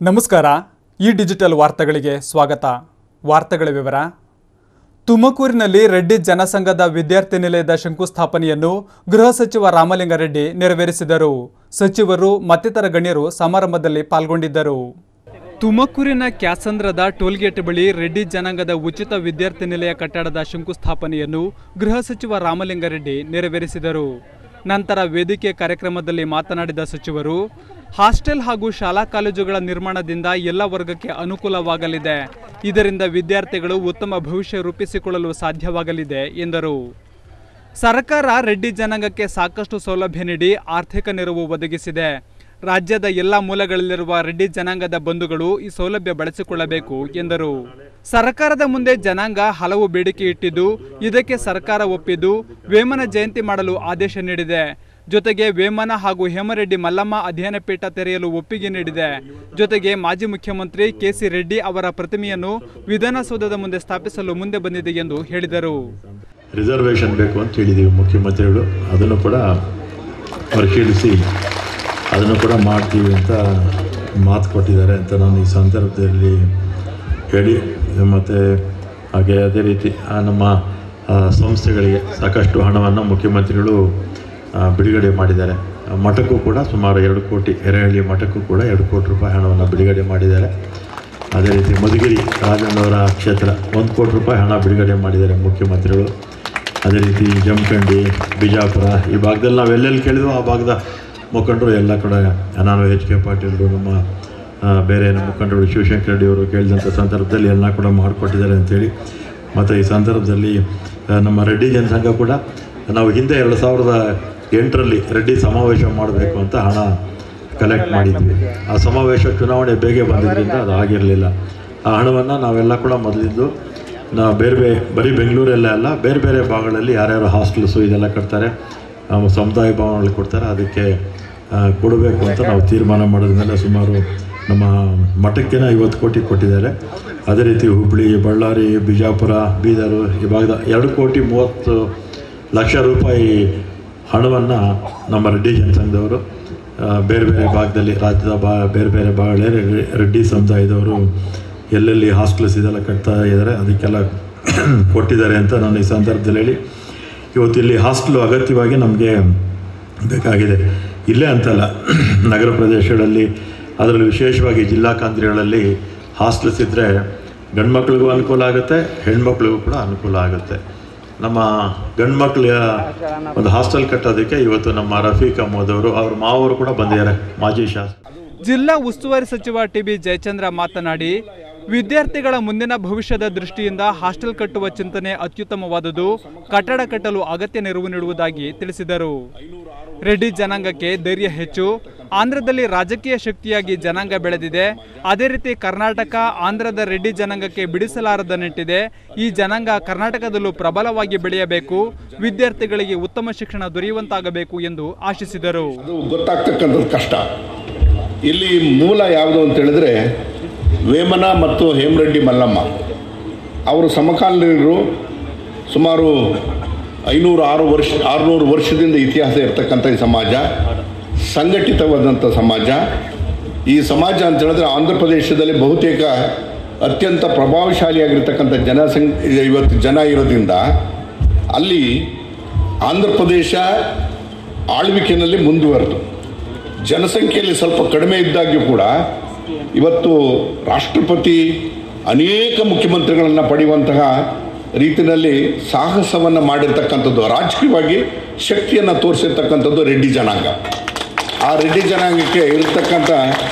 ನಮಸ್ಕಾರ ಈ ಡಿಜಿಟಲ್ ವಾರ್ತೆಗಳಿಗೆ ಸ್ವಾಗತ ವಾರ್ತೆಗಳ ವಿವರ ತುಮಕೂರಿನಲ್ಲಿ ರೆಡ್ಡಿ ಜನಸಂಘದ ವಿದ್ಯಾರ್ಥಿ ನಿಲಯದ ಶಂಕುಸ್ಥಾಪನೆಯನ್ನು ಗೃಹ ಸಚಿವ ರಾಮಲಿಂಗಾರೆಡ್ಡಿ ನೆರವೇರಿಸಿದರು ಸಚಿವರು ಮತ್ತಿತರ ಗಣ್ಯರು ಸಮಾರಂಭದಲ್ಲಿ ಪಾಲ್ಗೊಂಡಿದ್ದರು ತುಮಕೂರಿನ ಕ್ಯಾಸಂದ್ರದ ಟೋಲ್ಗೇಟ್ ಬಳಿ ರೆಡ್ಡಿ ಜನಾಂಗದ ಉಚಿತ ವಿದ್ಯಾರ್ಥಿ ನಿಲಯ ಕಟ್ಟಡದ ಶಂಕುಸ್ಥಾಪನೆಯನ್ನು ಗೃಹ ಸಚಿವ ರಾಮಲಿಂಗಾರೆಡ್ಡಿ ನೆರವೇರಿಸಿದರು ನಂತರ ವೇದಿಕೆ ಕಾರ್ಯಕ್ರಮದಲ್ಲಿ ಮಾತನಾಡಿದ ಸಚಿವರು ಹಾಸ್ಟೆಲ್ ಹಾಗೂ ಶಾಲಾ ಕಾಲೇಜುಗಳ ನಿರ್ಮಾಣದಿಂದ ಎಲ್ಲ ವರ್ಗಕ್ಕೆ ಅನುಕೂಲವಾಗಲಿದೆ ಇದರಿಂದ ವಿದ್ಯಾರ್ಥಿಗಳು ಉತ್ತಮ ಭವಿಷ್ಯ ರೂಪಿಸಿಕೊಳ್ಳಲು ಸಾಧ್ಯವಾಗಲಿದೆ ಎಂದರು ಸರ್ಕಾರ ರೆಡ್ಡಿ ಜನಾಂಗಕ್ಕೆ ಸಾಕಷ್ಟು ಸೌಲಭ್ಯ ನೀಡಿ ಆರ್ಥಿಕ ನೆರವು ಒದಗಿಸಿದೆ ರಾಜ್ಯದ ಎಲ್ಲ ಮೂಲೆಗಳಲ್ಲಿರುವ ರೆಡ್ಡಿ ಜನಾಂಗದ ಬಂಧುಗಳು ಈ ಸೌಲಭ್ಯ ಬಳಸಿಕೊಳ್ಳಬೇಕು ಎಂದರು ಸರ್ಕಾರದ ಮುಂದೆ ಜನಾಂಗ ಹಲವು ಬೇಡಿಕೆ ಇಟ್ಟಿದ್ದು ಇದಕ್ಕೆ ಸರ್ಕಾರ ಒಪ್ಪಿದ್ದು ವೇಮನ ಜಯಂತಿ ಮಾಡಲು ಆದೇಶ ನೀಡಿದೆ ಜೊತೆಗೆ ವೇಮನ ಹಾಗೂ ಹೇಮರೆಡ್ಡಿ ಮಲ್ಲಮ್ಮ ಅಧ್ಯಯನ ಪೀಠ ತೆರೆಯಲು ಒಪ್ಪಿಗೆ ನೀಡಿದೆ ಜೊತೆಗೆ ಮಾಜಿ ಮುಖ್ಯಮಂತ್ರಿ ಕೆಸಿ ರೆಡ್ಡಿ ಅವರ ಪ್ರತಿಮೆಯನ್ನು ವಿಧಾನಸೌಧದ ಮುಂದೆ ಸ್ಥಾಪಿಸಲು ಮುಂದೆ ಬಂದಿದೆ ಎಂದು ಹೇಳಿದರು ರಿಸರ್ವೇಷನ್ ಬೇಕು ಅಂತ ಹೇಳಿದ್ದೀವಿ ಮುಖ್ಯಮಂತ್ರಿಗಳು ಅದನ್ನು ಕೂಡ ಪರಿಶೀಲಿಸಿ ಅದನ್ನು ಕೂಡ ಮಾಡ್ತೀವಿ ಅಂತ ಮಾತು ಕೊಟ್ಟಿದ್ದಾರೆ ಅಂತ ನಾನು ಈ ಸಂದರ್ಭದಲ್ಲಿ ಹೇಳಿ ಮತ್ತು ಹಾಗೆ ಅದೇ ರೀತಿ ಆ ನಮ್ಮ ಆ, ಸಂಸ್ಥೆಗಳಿಗೆ ಸಾಕಷ್ಟು ಹಣವನ್ನು ಮುಖ್ಯಮಂತ್ರಿಗಳು ಆ, ಬಿಡುಗಡೆ ಮಾಡಿದ್ದಾರೆ ಆ, ಮಠಕ್ಕೂ ಕೂಡ ಸುಮಾರು ಎರಡು ಕೋಟಿ ಎರೆಹಳ್ಳಿ ಮಠಕ್ಕೂ ಕೂಡ ಎರಡು ಕೋಟಿ ರೂಪಾಯಿ ಹಣವನ್ನು ಬಿಡುಗಡೆ ಮಾಡಿದ್ದಾರೆ ಅದೇ ರೀತಿ ಮಧುಗಿರಿ ರಾಜಣ್ಣವರ ಕ್ಷೇತ್ರ ಒಂದು ಕೋಟಿ ರೂಪಾಯಿ ಹಣ ಬಿಡುಗಡೆ ಮಾಡಿದ್ದಾರೆ ಮುಖ್ಯಮಂತ್ರಿಗಳು ಅದೇ ರೀತಿ ಜಮಖಂಡಿ ಬಿಜಾಪುರ ಈ ಭಾಗದಲ್ಲಿ ನಾವು ಎಲ್ಲೆಲ್ಲಿ ಕೇಳಿದ್ವೋ ಆ ಭಾಗದ ಮುಖಂಡರು ಎಲ್ಲ ಕೂಡ ನಾನು ಎಚ್ ಕೆ ಪಾಟೀಲ್ರು ನಮ್ಮ ಆ, ಬೇರೆ ನಮ್ಮ ಮುಖಂಡರು ಶಿವಶಂಕರ ರೆಡ್ಡಿ ಅವರು ಕೇಳಿದಂಥ ಸಂದರ್ಭದಲ್ಲಿ ಎಲ್ಲ ಕೂಡ ಮಾಡಿಕೊಟ್ಟಿದ್ದಾರೆ ಅಂತೇಳಿ ಮತ್ತು ಈ ಸಂದರ್ಭದಲ್ಲಿ ಆ, ನಮ್ಮ ರೆಡ್ಡಿ ಜನಸಂಘ ಕೂಡ ನಾವು ಹಿಂದೆ ಎರಡು ಸಾವಿರದ ಎಂಟರಲ್ಲಿ ರೆಡ್ಡಿ ಸಮಾವೇಶ ಮಾಡಬೇಕು ಅಂತ ಹಣ ಕಲೆಕ್ಟ್ ಮಾಡಿದ್ವಿ ಆ ಸಮಾವೇಶ ಚುನಾವಣೆ ಬೇಗ ಬಂದಿದ್ದರಿಂದ ಅದು ಆಗಿರಲಿಲ್ಲ ಆ ಹಣವನ್ನು ನಾವೆಲ್ಲ ಕೂಡ ಮೊದಲಿದ್ದು ನಾವು ಬೇರೆ ಬೇರೆ ಬರೀ ಬೆಂಗಳೂರಲ್ಲೇ ಅಲ್ಲ ಬೇರೆ ಬೇರೆ ಭಾಗಗಳಲ್ಲಿ ಯಾರ್ಯಾರು ಹಾಸ್ಟೆಲ್ಸು ಇದೆಲ್ಲ ಕಟ್ತಾರೆ ಆ, ಸಮುದಾಯ ಭವನಗಳು ಕೊಡ್ತಾರೆ ಅದಕ್ಕೆ ಆ, ಕೊಡಬೇಕು ಅಂತ ನಾವು ತೀರ್ಮಾನ ಮಾಡಿದ್ಮೇಲೆ ಸುಮಾರು ನಮ್ಮ ಮಠಕ್ಕೆ ಐವತ್ತು ಕೋಟಿ ಕೊಟ್ಟಿದ್ದಾರೆ ಅದೇ ರೀತಿ ಹುಬ್ಬಳ್ಳಿ ಬಳ್ಳಾರಿ ಬಿಜಾಪುರ ಬೀದರು ಈ ಭಾಗದ ಎರಡು ಕೋಟಿ ಮೂವತ್ತು ಲಕ್ಷ ರೂಪಾಯಿ ಹಣವನ್ನು ನಮ್ಮ ರೆಡ್ಡಿ ಜನಸಂಘದವರು ಆ, ಬೇರೆ ಬೇರೆ ಭಾಗದಲ್ಲಿ ರಾಜ್ಯದ ಬಾ ಬೇರೆ ಬೇರೆ ಭಾಗಗಳಲ್ಲಿ ರೆ- ರೆಡ್ಡಿ ಸಮುದಾಯದವರು ಎಲ್ಲೆಲ್ಲಿ ಹಾಸ್ಟೆಲ್ಸ್ ಇದೆಲ್ಲ ಕಟ್ತಾ ಇದ್ದಾರೆ ಅದಕ್ಕೆಲ್ಲ ಕೊಟ್ಟಿದ್ದಾರೆ ಅಂತ ನಾನು ಈ ಸಂದರ್ಭದಲ್ಲಿ ಹೇಳಿ ಇವತ್ತು ಇಲ್ಲಿ ಹಾಸ್ಟೆಲು ಅಗತ್ಯವಾಗಿ ನಮಗೆ ಬೇಕಾಗಿದೆ ಇಲ್ಲೇ ಅಂತಲ್ಲ ನಗರ ಪ್ರದೇಶಗಳಲ್ಲಿ ಅದರಲ್ಲಿ ವಿಶೇಷವಾಗಿ ಜಿಲ್ಲಾ ಕೇಂದ್ರಗಳಲ್ಲಿ ಹಾಸ್ಟೆಲ್ಸ್ ಇದ್ದರೆ ಗಂಡು ಮಕ್ಳಿಗೂ ಅನುಕೂಲ ಆಗುತ್ತೆ ಹೆಣ್ಮಕ್ಳಿಗೂ ಕೂಡ ಅನುಕೂಲ ಆಗುತ್ತೆ ನಮ್ಮ ಗಂಡು ಮಕ್ಕಳ ಒಂದು ಹಾಸ್ಟೆಲ್ ಕಟ್ಟೋದಕ್ಕೆ ಇವತ್ತು ನಮ್ಮ ರಫೀಕ್ ಅಹಮದ್ ಅವರು ಅವ್ರ ಮಾವರು ಕೂಡ ಬಂದಿದ್ದಾರೆ ಮಾಜಿ ಶಾಸಕ ಜಿಲ್ಲಾ ಉಸ್ತುವಾರಿ ಸಚಿವ ಟಿಬಿ ಜಯಚಂದ್ರ ಮಾತನಾಡಿ ವಿದ್ಯಾರ್ಥಿಗಳ ಮುಂದಿನ ಭವಿಷ್ಯದ ದೃಷ್ಟಿಯಿಂದ ಹಾಸ್ಟೆಲ್ ಕಟ್ಟುವ ಚಿಂತನೆ ಅತ್ಯುತ್ತಮವಾದುದು ಕಟ್ಟಡ ಕಟ್ಟಲು ಅಗತ್ಯ ನೆರವು ನೀಡುವುದಾಗಿ ತಿಳಿಸಿದರು ರೆಡ್ಡಿ ಜನಾಂಗಕ್ಕೆ ಧೈರ್ಯ ಹೆಚ್ಚು ಆಂಧ್ರದಲ್ಲಿ ರಾಜಕೀಯ ಶಕ್ತಿಯಾಗಿ ಜನಾಂಗ ಬೆಳೆದಿದೆ ಅದೇ ರೀತಿ ಕರ್ನಾಟಕ ಆಂಧ್ರದ ರೆಡ್ಡಿ ಜನಾಂಗಕ್ಕೆ ಬಿಡಿಸಲಾರದ ನಿಂಟಿದೆ ಈ ಜನಾಂಗ ಕರ್ನಾಟಕದಲ್ಲೂ ಪ್ರಬಲವಾಗಿ ಬೆಳೆಯಬೇಕು ವಿದ್ಯಾರ್ಥಿಗಳಿಗೆ ಉತ್ತಮ ಶಿಕ್ಷಣ ದೊರೆಯುವಂತಾಗಬೇಕು ಎಂದು ಆಶಿಸಿದರು ಅದು ಗೊತ್ತಾಗ್ತಕ್ಕಂಥದ್ದು ಕಷ್ಟ ಇಲ್ಲಿ ಮೂಲ ಯಾವುದು ಅಂತ ಹೇಳಿದ್ರೆ ವೇಮನ ಮತ್ತು ಹೇಮರೆಡ್ಡಿ ಮಲ್ಲಮ್ಮ ಅವರು ಸಮಕಾಲೀನರು ಸುಮಾರು ಐನೂರು ಆರು ವರ್ಷ ಆರುನೂರು ವರ್ಷದಿಂದ ಇತಿಹಾಸ ಇರತಕ್ಕಂಥ ಈ ಸಮಾಜ ಸಂಘಟಿತವಾದಂಥ ಸಮಾಜ ಈ ಸಮಾಜ ಅಂತ ಹೇಳಿದ್ರೆ ಆಂಧ್ರ ಪ್ರದೇಶದಲ್ಲಿ ಬಹುತೇಕ ಅತ್ಯಂತ ಪ್ರಭಾವಶಾಲಿಯಾಗಿರ್ತಕ್ಕಂಥ ಜನಸಂಖ್ ಇವತ್ತು ಜನ ಇರೋದ್ರಿಂದ ಅಲ್ಲಿ ಆಂಧ್ರ ಪ್ರದೇಶ ಆಳ್ವಿಕೆಯಲ್ಲಿ ಮುಂದುವರೆದು ಜನಸಂಖ್ಯೆಯಲ್ಲಿ ಸ್ವಲ್ಪ ಕಡಿಮೆ ಇದ್ದಾಗ್ಯೂ ಕೂಡ ಇವತ್ತು ರಾಷ್ಟ್ರಪತಿ ಅನೇಕ ಮುಖ್ಯಮಂತ್ರಿಗಳನ್ನು ಪಡೆಯುವಂತಹ ರೀತಿಯಲ್ಲಿ ಸಾಹಸವನ್ನು ಮಾಡಿರ್ತಕ್ಕಂಥದ್ದು ರಾಜಕೀಯವಾಗಿ ಶಕ್ತಿಯನ್ನು ತೋರಿಸಿರ್ತಕ್ಕಂಥದ್ದು ರೆಡ್ಡಿ ಜನಾಂಗ ಆ ರೆಡ್ಡಿ ಜನಾಂಗಕ್ಕೆ ಇರತಕ್ಕಂಥ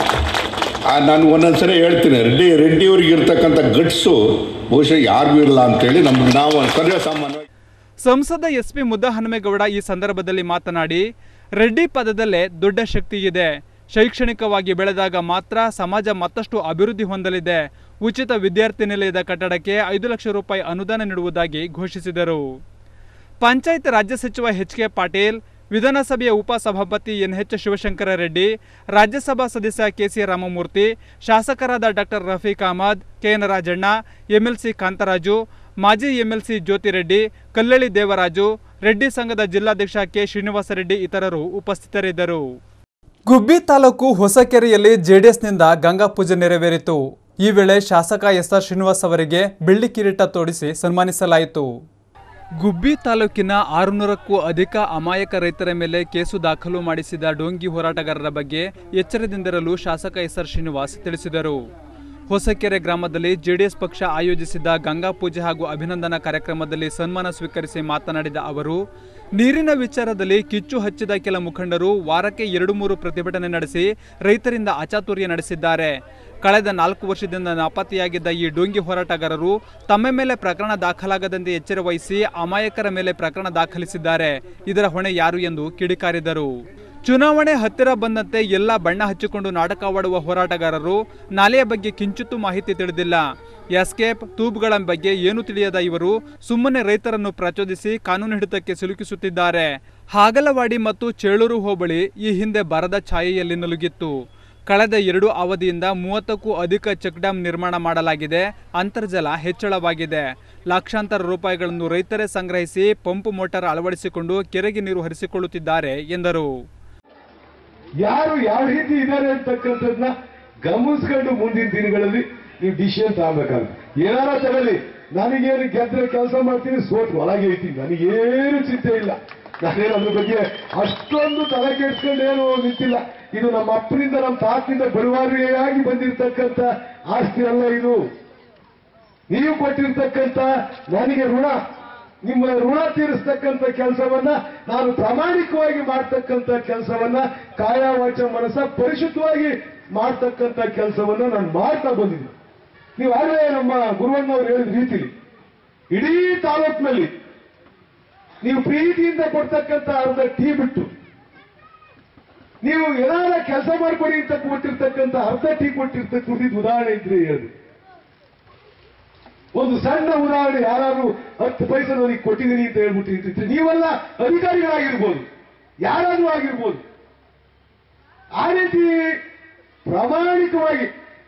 ಆ ನಾನು ಒಂದೊಂದ್ಸರಿ ಹೇಳ್ತೀನಿ ರೆಡ್ಡಿ ರೆಡ್ಡಿಯವ್ರಿಗೆ ಇರ್ತಕ್ಕಂಥ ಗಟ್ಸು ಬಹುಶಃ ಯಾರಿಗೂ ಇಲ್ಲ ಅಂತೇಳಿ ನಮ್ಗೆ ನಾವು ಸರ್ವಸಾಮಾನ್ಯವಾಗಿ ಸಂಸದ ಎಸ್ ಪಿ ಮುದ್ದಹನುಮೇಗೌಡ ಈ ಸಂದರ್ಭದಲ್ಲಿ ಮಾತನಾಡಿ ರೆಡ್ಡಿ ಪದದಲ್ಲೇ ದೊಡ್ಡ ಶಕ್ತಿ ಇದೆ ಶೈಕ್ಷಣಿಕವಾಗಿ ಬೆಳೆದಾಗ ಮಾತ್ರ ಸಮಾಜ ಮತ್ತಷ್ಟು ಅಭಿವೃದ್ಧಿ ಹೊಂದಲಿದೆ ಉಚಿತ ವಿದ್ಯಾರ್ಥಿ ನಿಲಯದ ಕಟ್ಟಡಕ್ಕೆ ಐದು ಲಕ್ಷ ರೂಪಾಯಿ ಅನುದಾನ ನೀಡುವುದಾಗಿ ಘೋಷಿಸಿದರು ಪಂಚಾಯತ್ ರಾಜ್ಯ ಸಚಿವ ಎಚ್ ಕೆ ಪಾಟೀಲ್ ವಿಧಾನಸಭೆಯ ಉಪಸಭಾಪತಿ ಎನ್ ಎಚ್ ಶಿವಶಂಕರ ರೆಡ್ಡಿ ರಾಜ್ಯಸಭಾ ಸದಸ್ಯ ಕೆಸಿ ರಾಮಮೂರ್ತಿ ಶಾಸಕರಾದ doctor Rafiq Ahmed KN Rajanna MLC Kantharaju ಮಾಜಿ ಎಂಎಲ್ಸಿ ಜ್ಯೋತಿರೆಡ್ಡಿ ಕಲ್ಲಳ್ಳಿ ದೇವರಾಜು ರೆಡ್ಡಿ ಸಂಘದ ಜಿಲ್ಲಾಧ್ಯಕ್ಷ ಕೆ ಶ್ರೀನಿವಾಸ ರೆಡ್ಡಿ ಇತರರು ಉಪಸ್ಥಿತರಿದ್ದರು ಗುಬ್ಬಿ ತಾಲೂಕು ಹೊಸಕೆರೆಯಲ್ಲಿ ಜೆಡಿಎಸ್ನಿಂದ ಗಂಗಾ ಪೂಜೆ ನೆರವೇರಿತು ಈ ವೇಳೆ ಶಾಸಕ ಎಸ್ ಆರ್ ಶ್ರೀನಿವಾಸ್ ಅವರಿಗೆ ಬೆಳ್ಳಿ ಕಿರೀಟ ತೋಡಿಸಿ ಸನ್ಮಾನಿಸಲಾಯಿತು ಗುಬ್ಬಿ ತಾಲೂಕಿನ ಆರುನೂರಕ್ಕೂ ಅಧಿಕ ಅಮಾಯಕ ರೈತರ ಮೇಲೆ ಕೇಸು ದಾಖಲು ಮಾಡಿಸಿದ ಡೋಂಗಿ ಹೋರಾಟಗಾರರ ಬಗ್ಗೆ ಎಚ್ಚರದಿಂದಿರಲು ಶಾಸಕ ಎಸ್ ಆರ್ ಶ್ರೀನಿವಾಸ್ ತಿಳಿಸಿದರು ಹೊಸಕೆರೆ ಗ್ರಾಮದಲ್ಲಿ ಜೆಡಿಎಸ್ ಪಕ್ಷ ಆಯೋಜಿಸಿದ್ದ ಗಂಗಾ ಪೂಜೆ ಹಾಗೂ ಅಭಿನಂದನಾ ಕಾರ್ಯಕ್ರಮದಲ್ಲಿ ಸನ್ಮಾನ ಸ್ವೀಕರಿಸಿ ಮಾತನಾಡಿದ ಅವರು ನೀರಿನ ವಿಚಾರದಲ್ಲಿ ಕಿಚ್ಚು ಹಚ್ಚಿದ ಕೆಲ ಮುಖಂಡರು ವಾರಕ್ಕೆ ಎರಡು ಮೂರು ಪ್ರತಿಭಟನೆ ನಡೆಸಿ ರೈತರಿಂದ ಅಚಾತುರ್ಯ ನಡೆಸಿದ್ದಾರೆ ಕಳೆದ ನಾಲ್ಕು ವರ್ಷದಿಂದ ನಾಪತ್ತೆಯಾಗಿದ್ದ ಈ ಡೋಂಗಿ ಹೋರಾಟಗಾರರು ತಮ್ಮ ಮೇಲೆ ಪ್ರಕರಣ ದಾಖಲಾಗದಂತೆ ಎಚ್ಚರ ವಹಿಸಿ ಅಮಾಯಕರ ಮೇಲೆ ಪ್ರಕರಣ ದಾಖಲಿಸಿದ್ದಾರೆ ಇದರ ಹೊಣೆ ಯಾರು ಎಂದು ಕಿಡಿಕಾರಿದರು ಚುನಾವಣೆ ಹತ್ತಿರ ಬಂದಂತೆ ಎಲ್ಲ ಬಣ್ಣ ಹಚ್ಚಿಕೊಂಡು ನಾಟಕವಾಡುವ ಹೋರಾಟಗಾರರು ನಾಲೆಯ ಬಗ್ಗೆ ಕಿಂಚಿತ್ತೂ ಮಾಹಿತಿ ತಿಳಿದಿಲ್ಲ ಎಸ್ಕೇಪ್ ತೂಬ್ಗಳ ಬಗ್ಗೆ ಏನು ತಿಳಿಯದ ಇವರು ಸುಮ್ಮನೆ ರೈತರನ್ನು ಪ್ರಚೋದಿಸಿ ಕಾನೂನು ಹಿಡಿತಕ್ಕೆ ಸಿಲುಕಿಸುತ್ತಿದ್ದಾರೆ ಹಾಗಲವಾಡಿ ಮತ್ತು ಚೇಳೂರು ಹೋಬಳಿ ಈ ಹಿಂದೆ ಬರದ ಛಾಯೆಯಲ್ಲಿ ನಲುಗಿತ್ತು ಕಳೆದ ಎರಡು ಅವಧಿಯಿಂದ ಮೂವತ್ತಕ್ಕೂ ಅಧಿಕ ಚೆಕ್ ಡ್ಯಾಂ ನಿರ್ಮಾಣ ಮಾಡಲಾಗಿದೆ ಅಂತರ್ಜಲ ಹೆಚ್ಚಳವಾಗಿದೆ ಲಕ್ಷಾಂತರ ರೂಪಾಯಿಗಳನ್ನು ರೈತರೇ ಸಂಗ್ರಹಿಸಿ ಪಂಪ್ ಮೋಟಾರ್ ಅಳವಡಿಸಿಕೊಂಡು ಕೆರೆಗೆ ನೀರು ಹರಿಸಿಕೊಳ್ಳುತ್ತಿದ್ದಾರೆ ಎಂದರು ಯಾರು ಯಾವ ರೀತಿ ಇದ್ದಾರೆ ಅಂತಕ್ಕಂಥದ್ನ ಗಮನಿಸ್ಕೊಂಡು ಮುಂದಿನ ದಿನಗಳಲ್ಲಿ ನೀವು ಡಿಸಿಷನ್ ತಗೋಬೇಕಾಗುತ್ತೆ ಏನಾರ ತಗೊಳ್ಳಿ ನನಗೇನು ಗೆದ್ರೆ ಕೆಲಸ ಮಾಡ್ತೀನಿ ಸೋಟ್ ಒಳಗೆ ಐತೀನಿ ನನಗೇನು ಚಿಂತೆ ಇಲ್ಲ ನಾನೇನು ಅದ್ರ ಬಗ್ಗೆ ಅಷ್ಟೊಂದು ತಲೆ ಕೆಡ್ಸ್ಕೊಂಡು ಏನು ನಿಂತಿಲ್ಲ ಇದು ನಮ್ಮ ಅಪ್ಪನಿಂದ ನಮ್ಮ ತಾತನಿಂದ ಬರುವಾರಿಯಾಗಿ ಬಂದಿರತಕ್ಕಂಥ ಆಸ್ತಿ ಅಲ್ಲ ಇದು ನೀವು ಕೊಟ್ಟಿರ್ತಕ್ಕಂಥ ನನಗೆ ಋಣ ನಿಮ್ಮ ಋಣ ತೀರಿಸ್ತಕ್ಕಂಥ ಕೆಲಸವನ್ನ ನಾನು ಪ್ರಾಮಾಣಿಕವಾಗಿ ಮಾಡ್ತಕ್ಕಂಥ ಕೆಲಸವನ್ನ ಕಾಯ ವಾಚ ಮನಸ್ಸ ಪರಿಶುದ್ಧವಾಗಿ ಮಾಡ್ತಕ್ಕಂಥ ಕೆಲಸವನ್ನ ನಾನು ಮಾಡ್ತಾ ಬಂದಿದ್ದೆ ನೀವು ಆಗಲೇ ನಮ್ಮ ಗುರುವಣ್ಣವ್ರು ಹೇಳಿದ ರೀತಿಲಿ ಇಡೀ ತಾಲೂಕಿನಲ್ಲಿ ನೀವು ಪ್ರೀತಿಯಿಂದ ಕೊಡ್ತಕ್ಕಂಥ ಅರ್ಧ ಟೀ ಬಿಟ್ಟು ನೀವು ಏನಾರ ಕೆಲಸ ಮಾಡ್ಕೊಡಿ ಅಂತ ಕೊಟ್ಟಿರ್ತಕ್ಕಂಥ ಅರ್ಧ ಟೀ ಕೊಟ್ಟಿರ್ತಕ್ಕ ಕುಡಿದ ಉದಾಹರಣೆ ಇದ್ರೆ ಹೇಳಿ ಒಂದು ಸಣ್ಣ ಉದಾಹರಣೆ ಯಾರು ಹತ್ತು ಪೈಸೆ ನನಗೆ ಕೊಟ್ಟಿದ್ದೀನಿ ಅಂತ ಹೇಳ್ಬಿಟ್ಟಿರ್ತಿದ್ರೆ ನೀವೆಲ್ಲ ಅಧಿಕಾರಿಗಳಾಗಿರ್ಬೋದು ಯಾರಾದ್ರೂ ಆಗಿರ್ಬೋದು ಆ ರೀತಿ ಪ್ರಾಮಾಣಿಕವಾಗಿ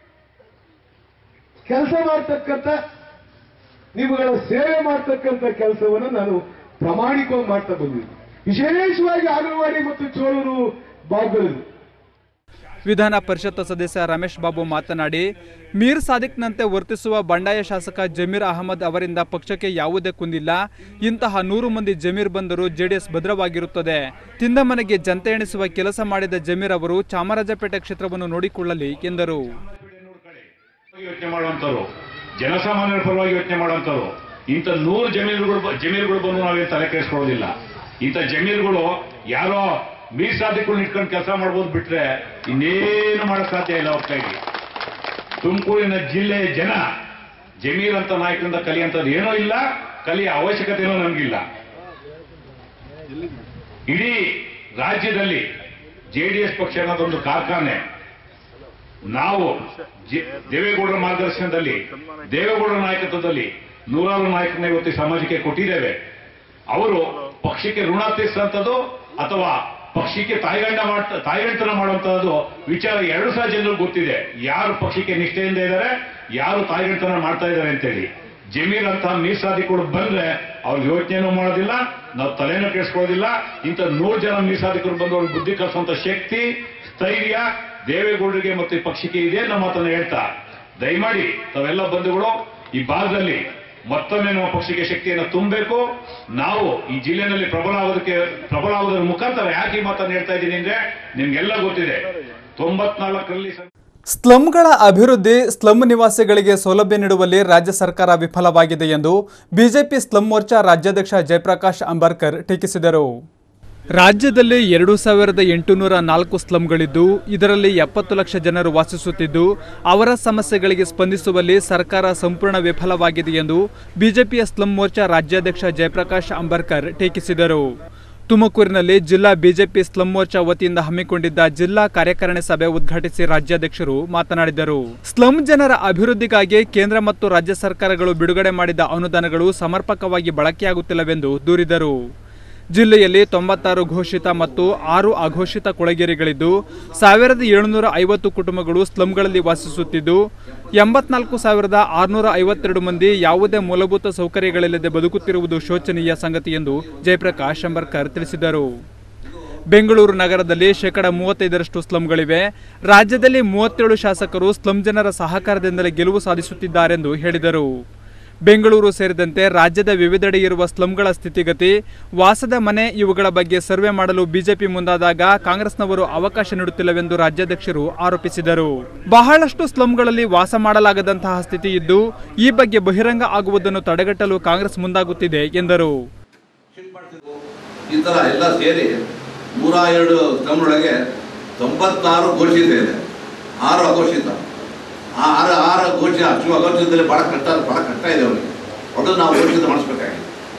ಕೆಲಸ ಮಾಡ್ತಕ್ಕಂಥ ನಿಮ್ಮಗಳ ಸೇವೆ ಮಾಡ್ತಕ್ಕಂಥ ಕೆಲಸವನ್ನು ನಾನು ಪ್ರಾಮಾಣಿಕವಾಗಿ ಮಾಡ್ತಾ ಬಂದಿದ್ದೀನಿ ವಿಶೇಷವಾಗಿ ಅಂಗನವಾಡಿ ಮತ್ತು ಚೋಳೂರು ಭಾಗಗಳಲ್ಲಿ ವಿಧಾನ ಪರಿಷತ್ ಸದಸ್ಯ ರಮೇಶ್ ಬಾಬು ಮಾತನಾಡಿ ಮೀರ್ ಸಾದಿಕ್ನಂತೆ ವರ್ತಿಸುವ ಬಂಡಾಯ ಶಾಸಕ ಜಮೀರ್ ಅಹಮದ್ ಅವರಿಂದ ಪಕ್ಷಕ್ಕೆ ಯಾವುದೇ ಕುಂದಿಲ್ಲ ಇಂತಹ ನೂರು ಮಂದಿ ಜಮೀರ್ ಬಂದರೂ ಜೆಡಿಎಸ್ ಭದ್ರವಾಗಿರುತ್ತದೆ ತಿಂದ ಮನೆಗೆ ಜನತೆ ಎಣಿಸುವ ಕೆಲಸ ಮಾಡಿದ ಜಮೀರ್ ಅವರು ಚಾಮರಾಜಪೇಟೆ ಕ್ಷೇತ್ರವನ್ನು ನೋಡಿಕೊಳ್ಳಲಿ ಎಂದರು ಯೋಚನೆ ಮಾಡುವಂತವ್ರು ಜನಸಾಮಾನ್ಯರ ಪರವಾಗಿ ಯೋಚನೆ ಮಾಡುವಂತವ್ರು ಇಂಥ ನೂರು ಜಮೀನುಗಳು ಬ- ಜಮೀನುಗಳು ಬಂದು ನಾವೇನು ತಲೆ ಕೆಡಿಸ್ಕೊಳ್ಳೋದಿಲ್ಲ ಇಂಥ ಜಮೀನುಗಳು ಯಾರೋ ಮೀಸಾದಿಗಳು ಇಟ್ಕೊಂಡು ಕೆಲಸ ಮಾಡ್ಬೋದು ಬಿಟ್ರೆ ಇನ್ನೇನು ಮಾಡಕ್ ಸಾಧ್ಯ ಇಲ್ಲ ಅವ್ರ ಕೈಗೆ ತುಮಕೂರಿನ ಜಿಲ್ಲೆಯ ಜನ ಜಮೀರ್ ಅಂತ ನಾಯಕರಿಂದ ಕಲಿಯಂಥದ್ದು ಏನೂ ಇಲ್ಲ ಕಲಿಯ ಅವಶ್ಯಕತೆನೂ ನಮಗಿಲ್ಲ ಇಡೀ ರಾಜ್ಯದಲ್ಲಿ ಜೆಡಿಎಸ್ ಪಕ್ಷ ಅನ್ನೋದೊಂದು ಕಾರ್ಖಾನೆ ನಾವು ಜೆ- ದೇವೇಗೌಡರ ಮಾರ್ಗದರ್ಶನದಲ್ಲಿ ದೇವೇಗೌಡರ ನಾಯಕತ್ವದಲ್ಲಿ ನೂರಾರು ನಾಯಕರನ್ನ ಇವತ್ತು ಈ ಸಮಾಜಕ್ಕೆ ಕೊಟ್ಟಿದ್ದೇವೆ ಅವರು ಪಕ್ಷಕ್ಕೆ ಋಣ ತೀರಿಸುವಂಥದ್ದು ಅಥವಾ ಪಕ್ಷಕ್ಕೆ ತಾಯಿಗಂಡ ಮಾಡ್ ತಾಯಿಗಂಡತನ ಮಾಡುವಂತಹದ್ದು ವಿಚಾರ ಎರಡು ಸಹ ಜನರಿಗೆ ಗೊತ್ತಿದೆ ಯಾರು ಪಕ್ಷಕ್ಕೆ ನಿಷ್ಠೆಯಿಂದ ಇದ್ದಾರೆ ಯಾರು ತಾಯಿಗಂಡತನ ಮಾಡ್ತಾ ಇದ್ದಾರೆ ಅಂತೇಳಿ ಜಮೀರ್ ಅಂತ ಮೀಸಾದಿಗಳು ಬಂದ್ರೆ ಅವ್ರು ಯೋಚನೆನೂ ಮಾಡೋದಿಲ್ಲ ನಾವು ತಲೆನೂ ಕೆಡಿಸ್ಕೊಳ್ಳೋದಿಲ್ಲ ಇಂಥ ನೂರು ಜನ ಮೀಸಾದಿಕರು ಬಂದು ಅವ್ರಿಗೆ ಬುದ್ಧಿ ಕಲಿಸುವಂತ ಶಕ್ತಿ ಸ್ಥೈರ್ಯ ದೇವೇಗೌಡರಿಗೆ ಮತ್ತು ಈ ಪಕ್ಷಕ್ಕೆ ಇದೆ ನಮ್ಮ ಮಾತನ್ನು ಹೇಳ್ತಾ ದಯಮಾಡಿ ತಾವೆಲ್ಲ ಬಂಧುಗಳು ಈ ಭಾಗದಲ್ಲಿ ಮತ್ತೊಮ್ಮೆ ನಮ್ಮ ಪಕ್ಷಕ್ಕೆ ಶಕ್ತಿಯನ್ನು ತುಂಬಬೇಕು ನಾವು ಈ ಜಿಲ್ಲೆನಲ್ಲಿ ಪ್ರಬಲ ಆಗೋದಕ್ಕೆ ಪ್ರಬಲ ಆಗೋದ್ರ ಮುಖಾಂತರ ಯಾಕೆ ಈ ಮಾತನ್ನು ಹೇಳ್ತಾ ಇದ್ದೀನಿ ಅಂದ್ರೆ ನಿಮ್ಗೆಲ್ಲ ಗೊತ್ತಿದೆ ತೊಂಬತ್ನಾಲ್ಕರಲ್ಲಿ ಸ್ಲಂಗಳ ಅಭಿವೃದ್ಧಿ ಸ್ಲಂ ನಿವಾಸಿಗಳಿಗೆ ಸೌಲಭ್ಯ ನೀಡುವಲ್ಲಿ ರಾಜ್ಯ ಸರ್ಕಾರ ವಿಫಲವಾಗಿದೆ ಎಂದು ಬಿಜೆಪಿ ಸ್ಲಂ ಮೋರ್ಚಾ ರಾಜ್ಯಾಧ್ಯಕ್ಷ ಜಯಪ್ರಕಾಶ್ ಅಂಬರ್ಕರ್ ಟೀಕಿಸಿದರು ರಾಜ್ಯದಲ್ಲಿ ಎರಡು ಸಾವಿರದ ಎಂಟುನೂರ ನಾಲ್ಕು ಸ್ಲಂಗಳಿದ್ದು ಇದರಲ್ಲಿ ಎಪ್ಪತ್ತು ಲಕ್ಷ ಜನರು ವಾಸಿಸುತ್ತಿದ್ದು ಅವರ ಸಮಸ್ಯೆಗಳಿಗೆ ಸ್ಪಂದಿಸುವಲ್ಲಿ ಸರ್ಕಾರ ಸಂಪೂರ್ಣ ವಿಫಲವಾಗಿದೆ ಎಂದು ಬಿಜೆಪಿಯ ಸ್ಲಂ ಮೋರ್ಚಾ ರಾಜ್ಯಾಧ್ಯಕ್ಷ ಜಯಪ್ರಕಾಶ್ ಅಂಬರ್ಕರ್ ಟೀಕಿಸಿದರು ತುಮಕೂರಿನಲ್ಲಿ ಜಿಲ್ಲಾ ಬಿಜೆಪಿ ಸ್ಲಂ ಮೋರ್ಚಾ ವತಿಯಿಂದ ಹಮ್ಮಿಕೊಂಡಿದ್ದ ಜಿಲ್ಲಾ ಕಾರ್ಯಕಾರಿಣಿ ಸಭೆ ಉದ್ಘಾಟಿಸಿ ರಾಜ್ಯಾಧ್ಯಕ್ಷರು ಮಾತನಾಡಿದರು ಸ್ಲಂ ಜನರ ಅಭಿವೃದ್ಧಿಗಾಗಿ ಕೇಂದ್ರ ಮತ್ತು ರಾಜ್ಯ ಸರ್ಕಾರಗಳು ಬಿಡುಗಡೆ ಮಾಡಿದ ಅನುದಾನಗಳು ಸಮರ್ಪಕವಾಗಿ ಬಳಕೆಯಾಗುತ್ತಿಲ್ಲವೆಂದು ದೂರಿದರು ಜಿಲ್ಲೆಯಲ್ಲಿ ತೊಂಬತ್ತಾರು ಘೋಷಿತ ಮತ್ತು ಆರು ಅಘೋಷಿತ ಕೊಳಗೇರಿಗಳಿದ್ದು ಸಾವಿರದ ಏಳುನೂರ ಐವತ್ತು ಕುಟುಂಬಗಳು ಸ್ಲಂಗಳಲ್ಲಿ ವಾಸಿಸುತ್ತಿದ್ದು ಎಂಬತ್ನಾಲ್ಕು ಸಾವಿರದ ಆರುನೂರ ಐವತ್ತೆರಡು ಮಂದಿ ಯಾವುದೇ ಮೂಲಭೂತ ಸೌಕರ್ಯಗಳಿಲ್ಲದೆ ಬದುಕುತ್ತಿರುವುದು ಶೋಚನೀಯ ಸಂಗತಿ ಎಂದು ಜಯಪ್ರಕಾಶ್ ಅಂಬರ್ಕರ್ ತಿಳಿಸಿದರು ಬೆಂಗಳೂರು ನಗರದಲ್ಲಿ ಶೇಕಡ ಮೂವತ್ತೈದರಷ್ಟು ಸ್ಲಂಗಳಿವೆ ರಾಜ್ಯದಲ್ಲಿ ಮೂವತ್ತೇಳು ಶಾಸಕರು ಸ್ಲಂ ಜನರ ಸಹಕಾರದಿಂದಲೇ ಗೆಲುವು ಸಾಧಿಸುತ್ತಿದ್ದಾರೆಂದು ಹೇಳಿದರು ಬೆಂಗಳೂರು ಸೇರಿದಂತೆ ರಾಜ್ಯದ ವಿವಿಧೆಡೆ ಇರುವ ಸ್ಲಂಗಳ ಸ್ಥಿತಿಗತಿ ವಾಸದ ಮನೆ ಇವುಗಳ ಬಗ್ಗೆ ಸರ್ವೆ ಮಾಡಲು ಬಿಜೆಪಿ ಮುಂದಾದಾಗ ಕಾಂಗ್ರೆಸ್ನವರು ಅವಕಾಶ ನೀಡುತ್ತಿಲ್ಲವೆಂದು ರಾಜ್ಯಾಧ್ಯಕ್ಷರು ಆರೋಪಿಸಿದರು ಬಹಳಷ್ಟು ಸ್ಲಂಗಳಲ್ಲಿ ವಾಸ ಮಾಡಲಾಗದಂತಹ ಸ್ಥಿತಿ ಇದ್ದು ಈ ಬಗ್ಗೆ ಬಹಿರಂಗ ಆಗುವುದನ್ನು ತಡೆಗಟ್ಟಲು ಕಾಂಗ್ರೆಸ್ ಮುಂದಾಗುತ್ತಿದೆ ಎಂದರು ಈ ಥರ ಎಲ್ಲ ಸೇರಿ ನೂರ ಎರಡು ಸ್ಲಮ್ನೊಳಗೆ ತೊಂಬತ್ತಾರು ಘೋಷಿತ ಇದೆ ಆರು ಅಘೋಷಿತ ಆ ಆರು ಆರು ಘೋಷಿತ ಅಷ್ಟು ಅಘೋಷಿತದಲ್ಲಿ ಭಾಳ ಕಷ್ಟ ಭಾಳ ಕಷ್ಟ ಇದೆ ಅವರಿಗೆ ಅದು ನಾವು ಘೋಷಿತ ಮಾಡಿಸ್ಬೇಕಾಗಿದೆ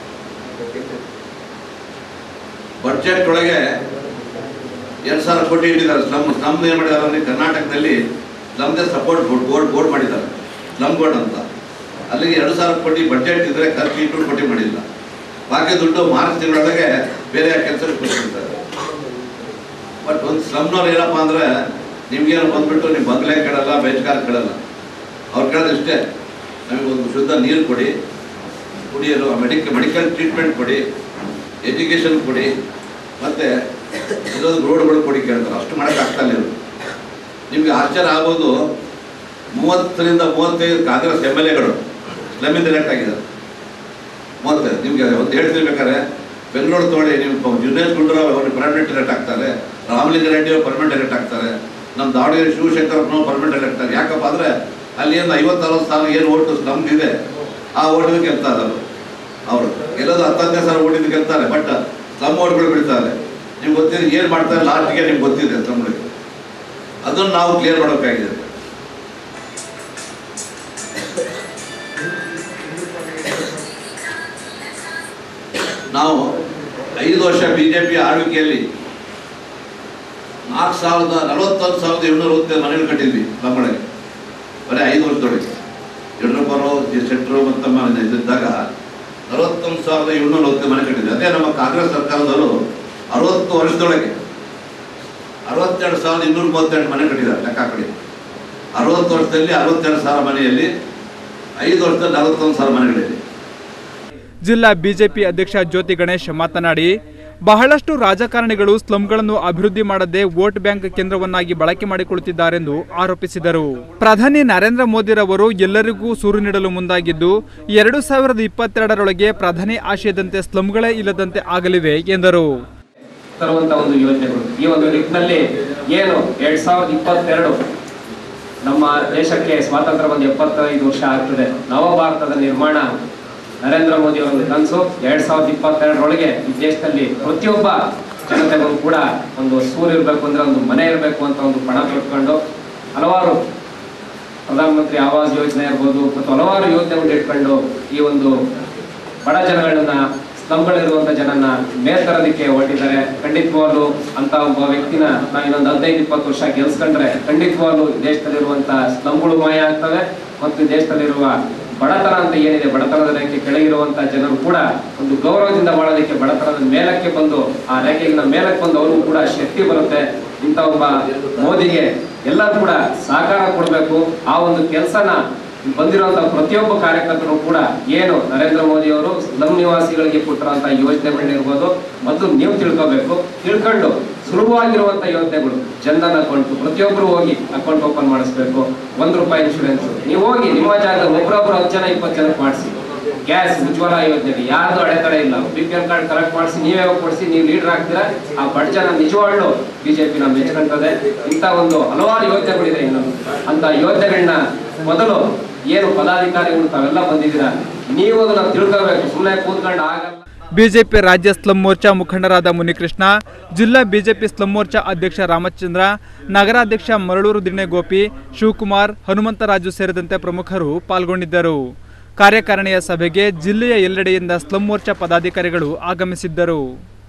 ಬಡ್ಜೆಟ್ ಒಳಗೆ ಎರಡು ಸಾವಿರ ಕೋಟಿ ಇಟ್ಟಿದ್ದಾರೆ ಸ್ಲಮ್ ಸ್ಲಮ್ ಏನು ಮಾಡಿದ್ದಾರೆ ಅಂದರೆ ಕರ್ನಾಟಕದಲ್ಲಿ ಸ್ಲಮ್ದೇ ಸಪೋರ್ಟ್ ಬೋರ್ಡ್ ಬೋರ್ಡ್ ಬೋರ್ಡ್ ಮಾಡಿದ್ದಾರೆ ಸ್ಲಮ್ ಬೋರ್ಡ್ ಅಂತ ಅಲ್ಲಿಗೆ ಎರಡು ಸಾವಿರ ಕೋಟಿ ಬಡ್ಜೆಟ್ ಇದ್ರೆ ಖರ್ಚು ಇಟ್ಟು ಕೋಟಿ ಮಾಡಿಲ್ಲ ಬಾಕಿ ದುಡ್ಡು ಮಾರ್ಚ್ ತಿಂಗಳೊಳಗೆ ಬೇರೆ ಕೆಲಸಕ್ಕೆ ಕೊಟ್ಟಿರ್ತಾರೆ ಬಟ್ ಒಂದು ಸ್ಲಮ್ನವ್ರು ಏನಪ್ಪ ಅಂದರೆ ನಿಮ್ಗೇನು ಬಂದ್ಬಿಟ್ಟು ನೀವು ಬಂಗ್ಲೆ ಕೇಳಲ್ಲ ಬೇಜ್ಗಾರ್ ಕೇಳಲ್ಲ ಅವ್ರು ಕೇಳೋದು ಇಷ್ಟೇ ನಮಗೆ ಒಂದು ಶುದ್ಧ ನೀರು ಕೊಡಿ ಕುಡಿಯಲು ಮೆಡಿಕ ಮೆಡಿಕಲ್ ಟ್ರೀಟ್ಮೆಂಟ್ ಕೊಡಿ ಎಜುಕೇಷನ್ ಕೊಡಿ ಮತ್ತು ಇರೋದು ರೋಡ್ಗಳು ಕೊಡಿ ಕೇಳ್ತಾರೆ ಅಷ್ಟು ಮಾಡೋಕ್ಕೆ ಆಗ್ತಾ ಇಲ್ಲ ಇವ್ರು. ನಿಮಗೆ ಆಶ್ಚರ್ಯ ಆಗೋದು ಮೂವತ್ತರಿಂದ ಮೂವತ್ತೈದು ಕಾಂಗ್ರೆಸ್ ಎಮ್ ಎಲ್ ಎಗಳು ಸ್ಲಮ್ಮಿಂದ ಎಲೆಕ್ಟ್ ಆಗಿದ್ದಾರೆ ಮೂವತ್ತೈದು ನಿಮಗೆ ಒಂದು ಹೇಳ್ತಿರ್ಬೇಕಾದ್ರೆ ಬೆಂಗಳೂರು ತಗೊಳ್ಳಿ ನೀವು ಜುನೇಶ್ ಗುಂಡೂರಾವ್ ಅವರು ಪರ್ಮನೆಂಟ್ ಎಲೆಕ್ಟ್ ಆಗ್ತಾರೆ ರಾಮಲಿಂಗ ರೆಡ್ಡಿ ಅವರು ಪರ್ಮನೆಂಟ್ ಎಲೆಕ್ಟ್ ಆಗ್ತಾರೆ ನಮ್ಮ ದಾವಣಗೆರೆ ಶಿವಶಂಕರಪ್ಪನವರು ಪರ್ಮನೆಂಟ್ ಎಲೆಕ್ಟ್ ಆಗ್ತಾರೆ ಯಾಕಪ್ಪ ಅಂದರೆ ಅಲ್ಲಿ ಏನು ಐವತ್ತಾರು ಸಾವಿರ ಏನು ಓಟು ಸ್ಲಮ್ದು ಇದೆ ಆ ಓಟಿಗೆ ಗೆಲ್ತಾ ಇದ್ದಾರೆ ಅವರು ಗೆಲ್ಲೋದು ಹತ್ತನೇ ಸಾವಿರ ಓಟಿದ್ದು ಗೆಲ್ತಾರೆ ಬಟ್ ಸ್ಲಮ್ ಓಟ್ಗಳು ಬೀಳ್ತಾರೆ ನಿಮ್ಗೆ ಗೊತ್ತಿದೆ ಏನು ಮಾಡ್ತಾರೆ ಲಾಸ್ಟ್ಗೆ ನಿಮ್ಗೆ ಗೊತ್ತಿದೆ ಸ್ಲಮ್ಗಳಿಗೆ ಅದನ್ನು ನಾವು ಕ್ಲಿಯರ್ ಮಾಡಬೇಕಾಗಿದೆ ನಾವು ಐದು ವರ್ಷ ಬಿ ಜೆ ಪಿ ಆಳ್ವಿಕೆಯಲ್ಲಿ ನಾಲ್ಕು ಸಾವಿರದ ನಲವತ್ತೊಂದು ಸಾವಿರದ ಏಳ್ನೂರ ಅರವತ್ತೈದು ಮನೆಗಳು ಕಟ್ಟಿದ್ವಿ ನಮ್ಮೊಳಗೆ ಬರೀ ಐದು ವರ್ಷದೊಳಗೆ ಯಡಿಯೂರಪ್ಪರು ಶೆಟ್ಟರು ಮತ್ತು ನಮ್ಮ ಇದ್ದಾಗ ನಲವತ್ತೊಂದು ಸಾವಿರದ ಏಳ್ನೂರ ಅರವತ್ತೈದು ಮನೆ ಕಟ್ಟಿದ್ವಿ ಅದೇ ನಮ್ಮ ಕಾಂಗ್ರೆಸ್ ಸರ್ಕಾರದವರು ಅರವತ್ತು ವರ್ಷದೊಳಗೆ ಅರವತ್ತೆರಡು ಸಾವಿರದ ಇನ್ನೂರ ಮೂವತ್ತೆರಡು ಮನೆ ಕಟ್ಟಿದ್ದಾರೆ ಲೆಕ್ಕ ಹಾಕಿ ಅರವತ್ತು ವರ್ಷದಲ್ಲಿ ಅರವತ್ತೆರಡು ಸಾವಿರ ಮನೆಯಲ್ಲಿ ಐದು ವರ್ಷದಲ್ಲಿ ನಲವತ್ತೊಂದು ಸಾವಿರ ಮನೆಗಳಿದೆ ಜಿಲ್ಲಾ ಬಿಜೆಪಿ ಅಧ್ಯಕ್ಷ ಜ್ಯೋತಿ ಗಣೇಶ್ ಮಾತನಾಡಿ ಬಹಳಷ್ಟು ರಾಜಕಾರಣಿಗಳು ಸ್ಲಂಗಳನ್ನು ಅಭಿವೃದ್ಧಿ ಮಾಡದೆ ವೋಟ್ ಬ್ಯಾಂಕ್ ಕೇಂದ್ರವನ್ನಾಗಿ ಬಳಕೆ ಮಾಡಿಕೊಳ್ಳುತ್ತಿದ್ದಾರೆಂದು ಆರೋಪಿಸಿದರು ಪ್ರಧಾನಿ ನರೇಂದ್ರ ಮೋದಿರವರು ಎಲ್ಲರಿಗೂ ಸೂರು ನೀಡಲು ಮುಂದಾಗಿದ್ದು ಎರಡು ಸಾವಿರದ ಇಪ್ಪತ್ತೆರಡರೊಳಗೆ ಪ್ರಧಾನಿ ಆಶಯದಂತೆ ಸ್ಲಂಗಳೇ ಇಲ್ಲದಂತೆ ಆಗಲಿವೆ ಎಂದರು ತರುವಂತ ಒಂದು ಯೋಜನೆಗಳು ಈ ಒಂದು ನಿಟ್ಟಿನಲ್ಲಿ ಏನು ಎರಡ್ ಸಾವಿರದ ಇಪ್ಪತ್ತೆರಡು ನಮ್ಮ ದೇಶಕ್ಕೆ ಸ್ವಾತಂತ್ರ್ಯ ಬಂದು ಎಪ್ಪತ್ತೈದು ವರ್ಷ ಆಗ್ತದೆ ನವ ಭಾರತದ ನಿರ್ಮಾಣ ನರೇಂದ್ರ ಮೋದಿ ಅವರ ಒಂದು ಕನಸು ಎರಡ್ ಸಾವಿರದ ಇಪ್ಪತ್ತೆರಡರೊಳಗೆ ಈ ದೇಶದಲ್ಲಿ ಪ್ರತಿಯೊಬ್ಬ ಜನತೆಗೂ ಕೂಡ ಒಂದು ಸೂರು ಇರಬೇಕು ಅಂದ್ರೆ ಒಂದು ಮನೆ ಇರಬೇಕು ಅಂತ ಒಂದು ಪಣ ತೊಟ್ಕೊಂಡು ಹಲವಾರು ಪ್ರಧಾನಮಂತ್ರಿ ಆವಾಸ್ ಯೋಜನೆ ಇರ್ಬೋದು ಮತ್ತು ಹಲವಾರು ಯೋಜನೆಗಳು ಇಟ್ಕೊಂಡು ಈ ಒಂದು ಬಡ ಜನಗಳನ್ನ ಸ್ಲಂಗಳಿರುವಂತ ಜನನ್ನ ಮೇಲ್ತರೋದಕ್ಕೆ ಹೊರಟಿದ್ದಾರೆ ಖಂಡಿತವಾಗ್ಲು ಅಂತ ಒಬ್ಬ ವ್ಯಕ್ತಿನ ನಾವು ಇನ್ನೊಂದು ಹದಿನೈದು ಇಪ್ಪತ್ತು ವರ್ಷ ಗೆಲ್ಸ್ಕೊಂಡ್ರೆ ಖಂಡಿತವಾಗ್ಲು ದೇಶದಲ್ಲಿರುವಂತ ಸ್ಲಂಗಳು ಮಾಯ ಆಗ್ತವೆ ಮತ್ತು ದೇಶದಲ್ಲಿರುವ ಬಡತನ ಅಂತ ಏನಿದೆ ಬಡತನದ ರೇಖೆ ಕೆಳಗಿರುವಂತ ಜನರು ಕೂಡ ಒಂದು ಗೌರವದಿಂದ ಬಾಳೋದಕ್ಕೆ ಬಡತನದ ಮೇಲಕ್ಕೆ ಬಂದು ಆ ರೇಖೆಗಿನ ಮೇಲಕ್ಕೆ ಬಂದು ಅವರು ಕೂಡ ಶಕ್ತಿ ಬರುತ್ತೆ ಇಂಥ ಒಬ್ಬ ಮೋದಿಗೆ ಎಲ್ಲರೂ ಕೂಡ ಸಹಕಾರ ಕೊಡಬೇಕು ಆ ಒಂದು ಕೆಲಸನ ಬಂದಿರುವಂತಹ ಪ್ರತಿಯೊಬ್ಬ ಕಾರ್ಯಕರ್ತರು ಕೂಡ ಏನು ನರೇಂದ್ರ ಮೋದಿ ಅವರು ಸ್ಲಂ ನಿವಾಸಿಗಳಿಗೆ ಕೊಟ್ಟಿರುವಂತಹ ಯೋಜನೆಗಳನ್ನಿರ್ಬೋದು ಮೊದಲು ನೀವು ತಿಳ್ಕೋಬೇಕು ತಿಳ್ಕೊಂಡು ಸುಲಭವಾಗಿರುವಂತ ಯೋಜನೆಗಳು ಜನ್ಧನ್ ಅಕೌಂಟ್ ಪ್ರತಿಯೊಬ್ಬರು ಹೋಗಿ ಅಕೌಂಟ್ ಓಪನ್ ಮಾಡಿಸ್ಬೇಕು ಒಂದ್ ರೂಪಾಯಿ ಇನ್ಶೂರೆನ್ಸ್ ನೀವು ಹೋಗಿ ನಿಮ್ಮ ಜಾಗದಲ್ಲಿ ಒಬ್ಬರೊಬ್ರು ಹತ್ತು ಜನ ಇಪ್ಪತ್ತು ಜನಕ್ಕೆ ಮಾಡಿಸಿ ಗ್ಯಾಸ್ ಉಜ್ವಲ ಯೋಜನೆಗೆ ಯಾರ್ದು ಅಡೆತಡೆ ಇಲ್ಲ B P L card collect ಮಾಡಿಸಿ ನೀವೇ ಹೋಗಿ ಕೊಡಿಸಿ ನೀವು ಲೀಡರ್ ಆಗ್ತೀರಾ ಆ ಬಡ ಜನ ನಿಜವಾಗ್ಲು ಬಿಜೆಪಿ ನಾವು ಮೆಚ್ಕೊಂತದೆ ಇಂಥ ಒಂದು ಹಲವಾರು ಯೋಜನೆಗಳಿದೆ ಇನ್ನೊಂದು ಅಂತ ಯೋಜನೆಗಳನ್ನ ಮೊದಲು ಏನು ಪದಾಧಿಕಾರಿಗಳು ತಾವೆಲ್ಲ ಬಂದಿದ್ದೀರಾ ನೀವು ಅದನ್ನ ತಿಳ್ಕೋಬೇಕು ಸುಮ್ಮನೆ ಕೂತ್ಕೊಂಡು ಆಗಲ್ಲ ಬಿಜೆಪಿ ರಾಜ್ಯ ಸ್ಲಂ ಮೋರ್ಚಾ ಮುಖಂಡರಾದ ಮುನಿಕೃಷ್ಣ ಜಿಲ್ಲಾ ಬಿಜೆಪಿ ಸ್ಲಂ ಮೋರ್ಚಾ ಅಧ್ಯಕ್ಷ ರಾಮಚಂದ್ರ ನಗರಾಧ್ಯಕ್ಷ ಮರಳೂರು ದಿಣ್ಣೆಗೋಪಿ ಶಿವಕುಮಾರ್ ಹನುಮಂತರಾಜು ಸೇರಿದಂತೆ ಪ್ರಮುಖರು ಪಾಲ್ಗೊಂಡಿದ್ದರು ಕಾರ್ಯಕಾರಿಣಿಯ ಸಭೆಗೆ ಜಿಲ್ಲೆಯ ಎಲ್ಲೆಡೆಯಿಂದ ಸ್ಲಂ ಮೋರ್ಚಾ ಪದಾಧಿಕಾರಿಗಳು ಆಗಮಿಸಿದ್ದರು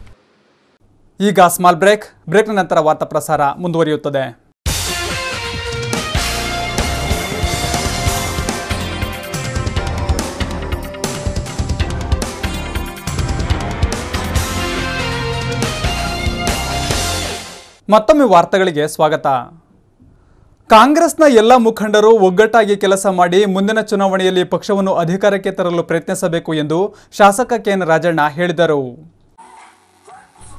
ಈಗ ಸ್ಮಾಲ್ ಬ್ರೇಕ್ ಬ್ರೇಕ್ನ ನಂತರ ವಾರ್ತಾ ಪ್ರಸಾರ ಮುಂದುವರಿಯುತ್ತದೆ ಮತ್ತೊಮ್ಮೆ ವಾರ್ತೆಗಳಿಗೆ ಸ್ವಾಗತ ಕಾಂಗ್ರೆಸ್ನ ಎಲ್ಲ ಮುಖಂಡರು ಒಗ್ಗಟ್ಟಾಗಿ ಕೆಲಸ ಮಾಡಿ ಮುಂದಿನ ಚುನಾವಣೆಯಲ್ಲಿ ಪಕ್ಷವನ್ನು ಅಧಿಕಾರಕ್ಕೆ ತರಲು ಪ್ರಯತ್ನಿಸಬೇಕು ಎಂದು ಶಾಸಕ ಕೆಎನ್ ರಾಜಣ್ಣ ಹೇಳಿದರು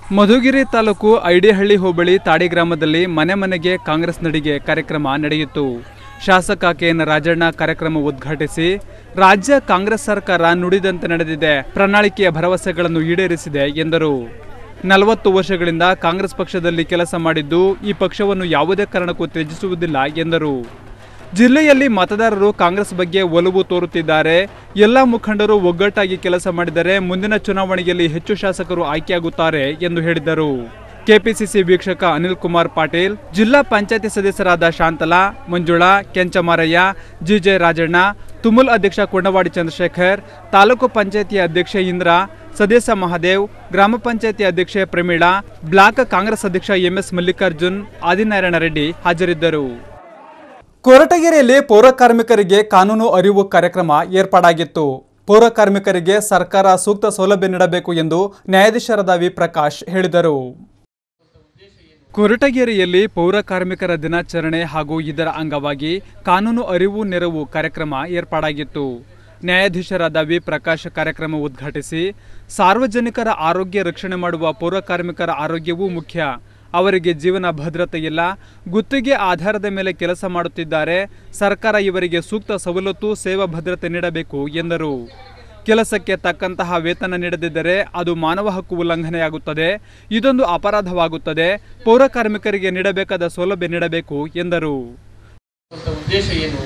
ಮಧುಗಿರಿ ತಾಲೂಕು ಐಡಿಹಳ್ಳಿ ಹೋಬಳಿ ತಾಡಿ ಗ್ರಾಮದಲ್ಲಿ ಮನೆ ಮನೆಗೆ ಕಾಂಗ್ರೆಸ್ ನಡಿಗೆ ಕಾರ್ಯಕ್ರಮ ನಡೆಯಿತು ಶಾಸಕ ಕೆಎನ್ ರಾಜಣ್ಣ ಕಾರ್ಯಕ್ರಮ ಉದ್ಘಾಟಿಸಿ ರಾಜ್ಯ ಕಾಂಗ್ರೆಸ್ ಸರ್ಕಾರ ನುಡಿದಂತೆ ನಡೆದಿದೆ ಪ್ರಣಾಳಿಕೆಯ ಭರವಸೆಗಳನ್ನು ಈಡೇರಿಸಿದೆ ಎಂದರು ನಲವತ್ತು ವರ್ಷಗಳಿಂದ ಕಾಂಗ್ರೆಸ್ ಪಕ್ಷದಲ್ಲಿ ಕೆಲಸ ಮಾಡಿದ್ದು ಈ ಪಕ್ಷವನ್ನು ಯಾವುದೇ ಕಾರಣಕ್ಕೂ ತ್ಯಜಿಸುವುದಿಲ್ಲ ಎಂದರು ಜಿಲ್ಲೆಯಲ್ಲಿ ಮತದಾರರು ಕಾಂಗ್ರೆಸ್ ಬಗ್ಗೆ ಒಲವು ತೋರುತ್ತಿದ್ದಾರೆ ಎಲ್ಲ ಮುಖಂಡರು ಒಗ್ಗಟ್ಟಾಗಿ ಕೆಲಸ ಮಾಡಿದರೆ ಮುಂದಿನ ಚುನಾವಣೆಯಲ್ಲಿ ಹೆಚ್ಚು ಶಾಸಕರು ಆಯ್ಕೆಯಾಗುತ್ತಾರೆ ಎಂದು ಹೇಳಿದರು ಕೆಪಿಸಿಸಿ ವೀಕ್ಷಕ ಅನಿಲ್ ಕುಮಾರ್ ಪಾಟೀಲ್ ಜಿಲ್ಲಾ ಪಂಚಾಯತಿ ಸದಸ್ಯರಾದ ಶಾಂತಲಾ ಮಂಜುಳಾ ಕೆಂಚಮಾರಯ್ಯ ಜಿಜೆ ರಾಜಣ್ಣ ತುಮುಲ್ ಅಧ್ಯಕ್ಷ ಕೊಂಡವಾಡಿ ಚಂದ್ರಶೇಖರ್ ತಾಲೂಕು ಪಂಚಾಯತಿ ಅಧ್ಯಕ್ಷೆ ಇಂದ್ರ ಸದಸ್ಯ ಮಹಾದೇವ್ ಗ್ರಾಮ ಪಂಚಾಯತಿ ಅಧ್ಯಕ್ಷೆ ಪ್ರಮೀಳಾ ಬ್ಲಾಕ್ ಕಾಂಗ್ರೆಸ್ ಅಧ್ಯಕ್ಷ ಎಂಎಸ್ ಮಲ್ಲಿಕಾರ್ಜುನ್ ಆದಿನಾರಾಯಣ ರೆಡ್ಡಿ ಹಾಜರಿದ್ದರು ಕೊರಟಗೆರೆಯಲ್ಲಿ ಪೌರ ಕಾರ್ಮಿಕರಿಗೆ ಕಾನೂನು ಅರಿವು ಕಾರ್ಯಕ್ರಮ ಏರ್ಪಾಡಾಗಿತ್ತು ಪೌರ ಕಾರ್ಮಿಕರಿಗೆ ಸರ್ಕಾರ ಸೂಕ್ತ ಸೌಲಭ್ಯ ನೀಡಬೇಕು ಎಂದು ನ್ಯಾಯಾಧೀಶರಾದ ವಿ ಪ್ರಕಾಶ್ ಹೇಳಿದರು ಕೊರಟಗೆರೆಯಲ್ಲಿ ಪೌರ ಕಾರ್ಮಿಕರ ದಿನಾಚರಣೆ ಹಾಗೂ ಇದರ ಅಂಗವಾಗಿ ಕಾನೂನು ಅರಿವು ನೆರವು ಕಾರ್ಯಕ್ರಮ ಏರ್ಪಾಡಾಗಿತ್ತು ನ್ಯಾಯಾಧೀಶರಾದ ವಿ ಪ್ರಕಾಶ್ ಕಾರ್ಯಕ್ರಮ ಉದ್ಘಾಟಿಸಿ ಸಾರ್ವಜನಿಕರ ಆರೋಗ್ಯ ರಕ್ಷಣೆ ಮಾಡುವ ಪೌರ ಕಾರ್ಮಿಕರ ಆರೋಗ್ಯವೂ ಮುಖ್ಯ ಅವರಿಗೆ ಜೀವನ ಭದ್ರತೆ ಇಲ್ಲ ಗುತ್ತಿಗೆ ಆಧಾರದ ಮೇಲೆ ಕೆಲಸ ಮಾಡುತ್ತಿದ್ದಾರೆ ಸರ್ಕಾರ ಇವರಿಗೆ ಸೂಕ್ತ ಸವಲತ್ತು ಸೇವಾ ಭದ್ರತೆ ನೀಡಬೇಕು ಎಂದರು ಕೆಲಸಕ್ಕೆ ತಕ್ಕಂತಹ ವೇತನ ನೀಡದಿದ್ದರೆ ಅದು ಮಾನವ ಹಕ್ಕು ಉಲ್ಲಂಘನೆಯಾಗುತ್ತದೆ ಇದೊಂದು ಅಪರಾಧವಾಗುತ್ತದೆ ಪೌರ ಕಾರ್ಮಿಕರಿಗೆ ನೀಡಬೇಕಾದ ಸೌಲಭ್ಯ ನೀಡಬೇಕು ಎಂದರು ಅಂತ ಉದ್ದೇಶ ಏನು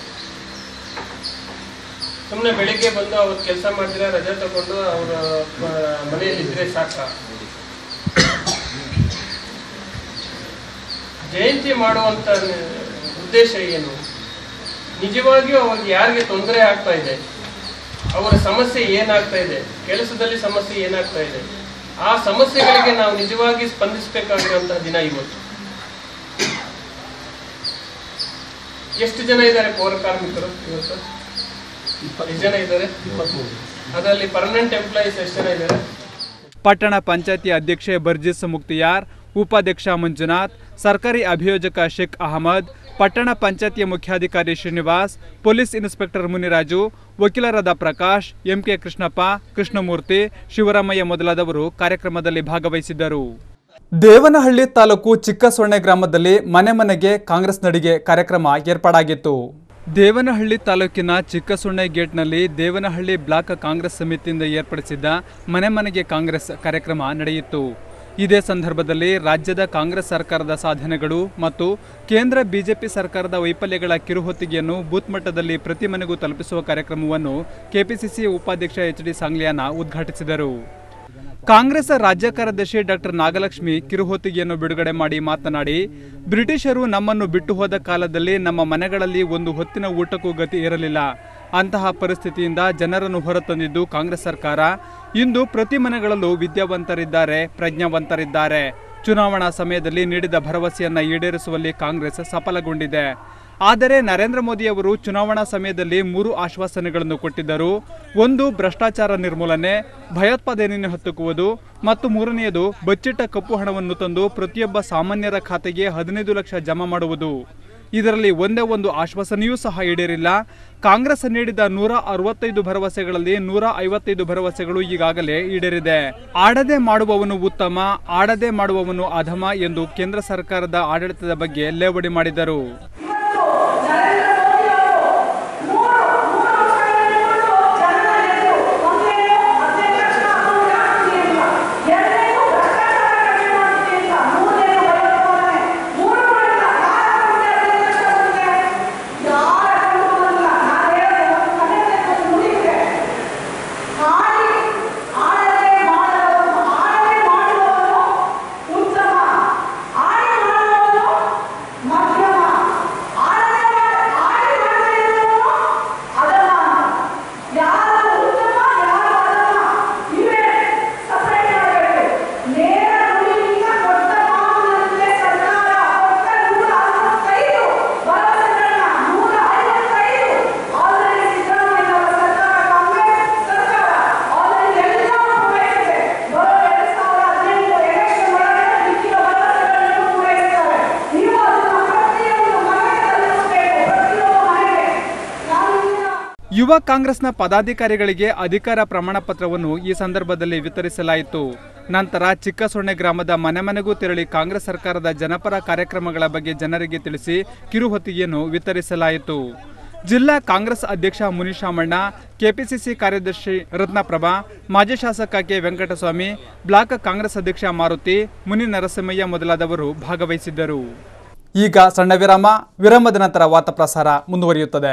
ಸುಮ್ಮನೆ ಬೆಳಿಗ್ಗೆ ಬಂದು ಅವ್ರು ಕೆಲಸ ಮಾಡಿದ್ರೆ ರಜೆ ತಗೊಂಡು ಅವರ ಮನೆಯಲ್ಲಿದ್ರೆ ಸಾಕ ಜಯಂತಿ ಮಾಡುವಂತ ಉದ್ದೇಶ ಏನು ನಿಜವಾಗಿಯೂ ಅವ್ರಿಗೆ ಯಾರಿಗೆ ತೊಂದರೆ ಆಗ್ತಾ ಇದೆ ಅವರ ಸಮಸ್ಯೆ ಏನಾಗ್ತಾ ಇದೆ ಕೆಲಸದಲ್ಲಿ ಸಮಸ್ಯೆ ಏನಾಗ್ತಾ ಇದೆ ಆ ಸಮಸ್ಯೆಗಳಿಗೆ ನಾವು ನಿಜವಾಗಿ ಸ್ಪಂದಿಸಬೇಕಾಗಿರುವಂತಹ ದಿನ ಇವತ್ತು ಎಷ್ಟು ಜನ ಇದ್ದಾರೆ ಪೌರ ಕಾರ್ಮಿಕರು ಇವತ್ತು ಎಷ್ಟು ಜನ ಇದ್ದಾರೆ ಅದರಲ್ಲಿ ಪರ್ಮನೆಂಟ್ ಎಂಪ್ಲಾಯೀಸ್ ಎಷ್ಟು ಜನ ಇದ್ದಾರೆ ಪಟ್ಟಣ ಪಂಚಾಯತಿ ಅಧ್ಯಕ್ಷೆ ಬರ್ಜಿಸ್ ಮುಕ್ತಿಯಾರ್ ಉಪಾಧ್ಯಕ್ಷ ಮಂಜುನಾಥ್ ಸರ್ಕಾರಿ ಅಭಿಯೋಜಕ ಶೇಖ್ ಅಹಮದ್ ಪಟ್ಟಣ ಪಂಚಾಯತಿಯ ಮುಖ್ಯಾಧಿಕಾರಿ ಶ್ರೀನಿವಾಸ್ ಪೊಲೀಸ್ ಇನ್ಸ್ಪೆಕ್ಟರ್ ಮುನಿರಾಜು ವಕೀಲರಾದ ಪ್ರಕಾಶ್ ಎಂಕೆ ಕೃಷ್ಣಪ್ಪ ಕೃಷ್ಣಮೂರ್ತಿ ಶಿವರಾಮಯ್ಯ ಮೊದಲಾದವರು ಕಾರ್ಯಕ್ರಮದಲ್ಲಿ ಭಾಗವಹಿಸಿದ್ದರು ದೇವನಹಳ್ಳಿ ತಾಲೂಕು ಚಿಕ್ಕಸೊಣ್ಣೆ ಗ್ರಾಮದಲ್ಲಿ ಮನೆ ಮನೆಗೆ ಕಾಂಗ್ರೆಸ್ ನಡಿಗೆ ಕಾರ್ಯಕ್ರಮ ಏರ್ಪಾಡಾಗಿತ್ತು ದೇವನಹಳ್ಳಿ ತಾಲೂಕಿನ ಚಿಕ್ಕಸೊಣ್ಣೆ ಗೇಟ್ನಲ್ಲಿ ದೇವನಹಳ್ಳಿ ಬ್ಲಾಕ್ ಕಾಂಗ್ರೆಸ್ ಸಮಿತಿಯಿಂದ ಏರ್ಪಡಿಸಿದ್ದ ಮನೆ ಮನೆಗೆ ಕಾಂಗ್ರೆಸ್ ಕಾರ್ಯಕ್ರಮ ನಡೆಯಿತು ಇದೇ ಸಂದರ್ಭದಲ್ಲಿ ರಾಜ್ಯದ ಕಾಂಗ್ರೆಸ್ ಸರ್ಕಾರದ ಸಾಧನೆಗಳು ಮತ್ತು ಕೇಂದ್ರ ಬಿಜೆಪಿ ಸರ್ಕಾರದ ವೈಫಲ್ಯಗಳ ಕಿರುಹೊತ್ತಿಗೆಯನ್ನು ಬೂತ್ ಮಟ್ಟದಲ್ಲಿ ಪ್ರತಿ ಮನೆಗೂ ತಲುಪಿಸುವ ಕಾರ್ಯಕ್ರಮವನ್ನು ಕೆಪಿಸಿಸಿ ಉಪಾಧ್ಯಕ್ಷ ಎಚ್ ಡಿ ಸಾಂಗ್ಲಿಯಾನ ಉದ್ಘಾಟಿಸಿದರು ಕಾಂಗ್ರೆಸ್ ರಾಜ್ಯ ಕಾರ್ಯದರ್ಶಿ ಡಾಕ್ಟರ್ ನಾಗಲಕ್ಷ್ಮಿ ಕಿರುಹೊತ್ತಿಗೆಯನ್ನು ಬಿಡುಗಡೆ ಮಾಡಿ ಮಾತನಾಡಿ ಬ್ರಿಟಿಷರು ನಮ್ಮನ್ನು ಬಿಟ್ಟು ಹೋದ ಕಾಲದಲ್ಲಿ ನಮ್ಮ ಮನೆಗಳಲ್ಲಿ ಒಂದು ಹೊತ್ತಿನ ಊಟಕ್ಕೂ ಗತಿ ಇರಲಿಲ್ಲ ಅಂತಹ ಪರಿಸ್ಥಿತಿಯಿಂದ ಜನರನ್ನು ಹೊರತಂದಿದ್ದು ಕಾಂಗ್ರೆಸ್ ಸರ್ಕಾರ ಇಂದು ಪ್ರತಿ ಮನೆಗಳಲ್ಲೂ ವಿದ್ಯಾವಂತರಿದ್ದಾರೆ ಪ್ರಜ್ಞಾವಂತರಿದ್ದಾರೆ ಚುನಾವಣಾ ಸಮಯದಲ್ಲಿ ನೀಡಿದ ಭರವಸೆಯನ್ನ ಈಡೇರಿಸುವಲ್ಲಿ ಕಾಂಗ್ರೆಸ್ ಸಫಲಗೊಂಡಿದೆ ಆದರೆ ನರೇಂದ್ರ ಮೋದಿ ಅವರು ಚುನಾವಣಾ ಸಮಯದಲ್ಲಿ ಮೂರು ಆಶ್ವಾಸನೆಗಳನ್ನು ಕೊಟ್ಟಿದ್ದರು ಒಂದು ಭ್ರಷ್ಟಾಚಾರ ನಿರ್ಮೂಲನೆ ಭಯೋತ್ಪಾದನೆಯನ್ನು ಹತ್ತಿಕ್ಕುವುದು ಮತ್ತು ಮೂರನೆಯದು ಬಚ್ಚಿಟ್ಟ ಕಪ್ಪು ಹಣವನ್ನು ತಂದು ಪ್ರತಿಯೊಬ್ಬ ಸಾಮಾನ್ಯರ ಖಾತೆಗೆ ಹದಿನೈದು ಲಕ್ಷ ಜಮಾ ಮಾಡುವುದು ಇದರಲ್ಲಿ ಒಂದೇ ಒಂದು ಆಶ್ವಾಸನೆಯೂ ಸಹ ಈಡೇರಿಲ್ಲ ಕಾಂಗ್ರೆಸ್ ನೀಡಿದ ನೂರ ಅರವತ್ತೈದು ಭರವಸೆಗಳಲ್ಲಿ ನೂರ ಐವತ್ತೈದು ಭರವಸೆಗಳು ಈಗಾಗಲೇ ಈಡೇರಿದೆ ಆಡದೆ ಮಾಡುವವನು ಉತ್ತಮ ಆಡದೆ ಮಾಡುವವನು ಅಧಮ ಎಂದು ಕೇಂದ್ರ ಸರ್ಕಾರದ ಆಡಳಿತದ ಬಗ್ಗೆ ಲೇವಡಿ ಮಾಡಿದರು ಯುವ ಕಾಂಗ್ರೆಸ್ನ ಪದಾಧಿಕಾರಿಗಳಿಗೆ ಅಧಿಕಾರ ಪ್ರಮಾಣ ಪತ್ರವನ್ನು ಈ ಸಂದರ್ಭದಲ್ಲಿ ವಿತರಿಸಲಾಯಿತು ನಂತರ ಚಿಕ್ಕಸೊಣ್ಣೆ ಗ್ರಾಮದ ಮನೆ ಮನೆಗೂ ತೆರಳಿ ಕಾಂಗ್ರೆಸ್ ಸರ್ಕಾರದ ಜನಪರ ಕಾರ್ಯಕ್ರಮಗಳ ಬಗ್ಗೆ ಜನರಿಗೆ ತಿಳಿಸಿ ಕಿರುಹೊತ್ತಿಗೆಯನ್ನು ವಿತರಿಸಲಾಯಿತು ಜಿಲ್ಲಾ ಕಾಂಗ್ರೆಸ್ ಅಧ್ಯಕ್ಷ ಮುನಿಶಾಮಣ್ಣ ಕೆಪಿಸಿಸಿ ಕಾರ್ಯದರ್ಶಿ ರತ್ನಪ್ರಭಾ ಮಾಜಿ ಶಾಸಕ ಕೆ ವೆಂಕಟಸ್ವಾಮಿ ಬ್ಲಾಕ್ ಕಾಂಗ್ರೆಸ್ ಅಧ್ಯಕ್ಷ ಮಾರುತಿ ಮುನಿ ನರಸಿಂಹಯ್ಯ ಮೊದಲಾದವರು ಭಾಗವಹಿಸಿದ್ದರು ಈಗ ಸಣ್ಣ ವಿರಾಮ ವಿರಾಮದ ನಂತರ ವಾರ್ತಾ ಪ್ರಸಾರ ಮುಂದುವರಿಯುತ್ತದೆ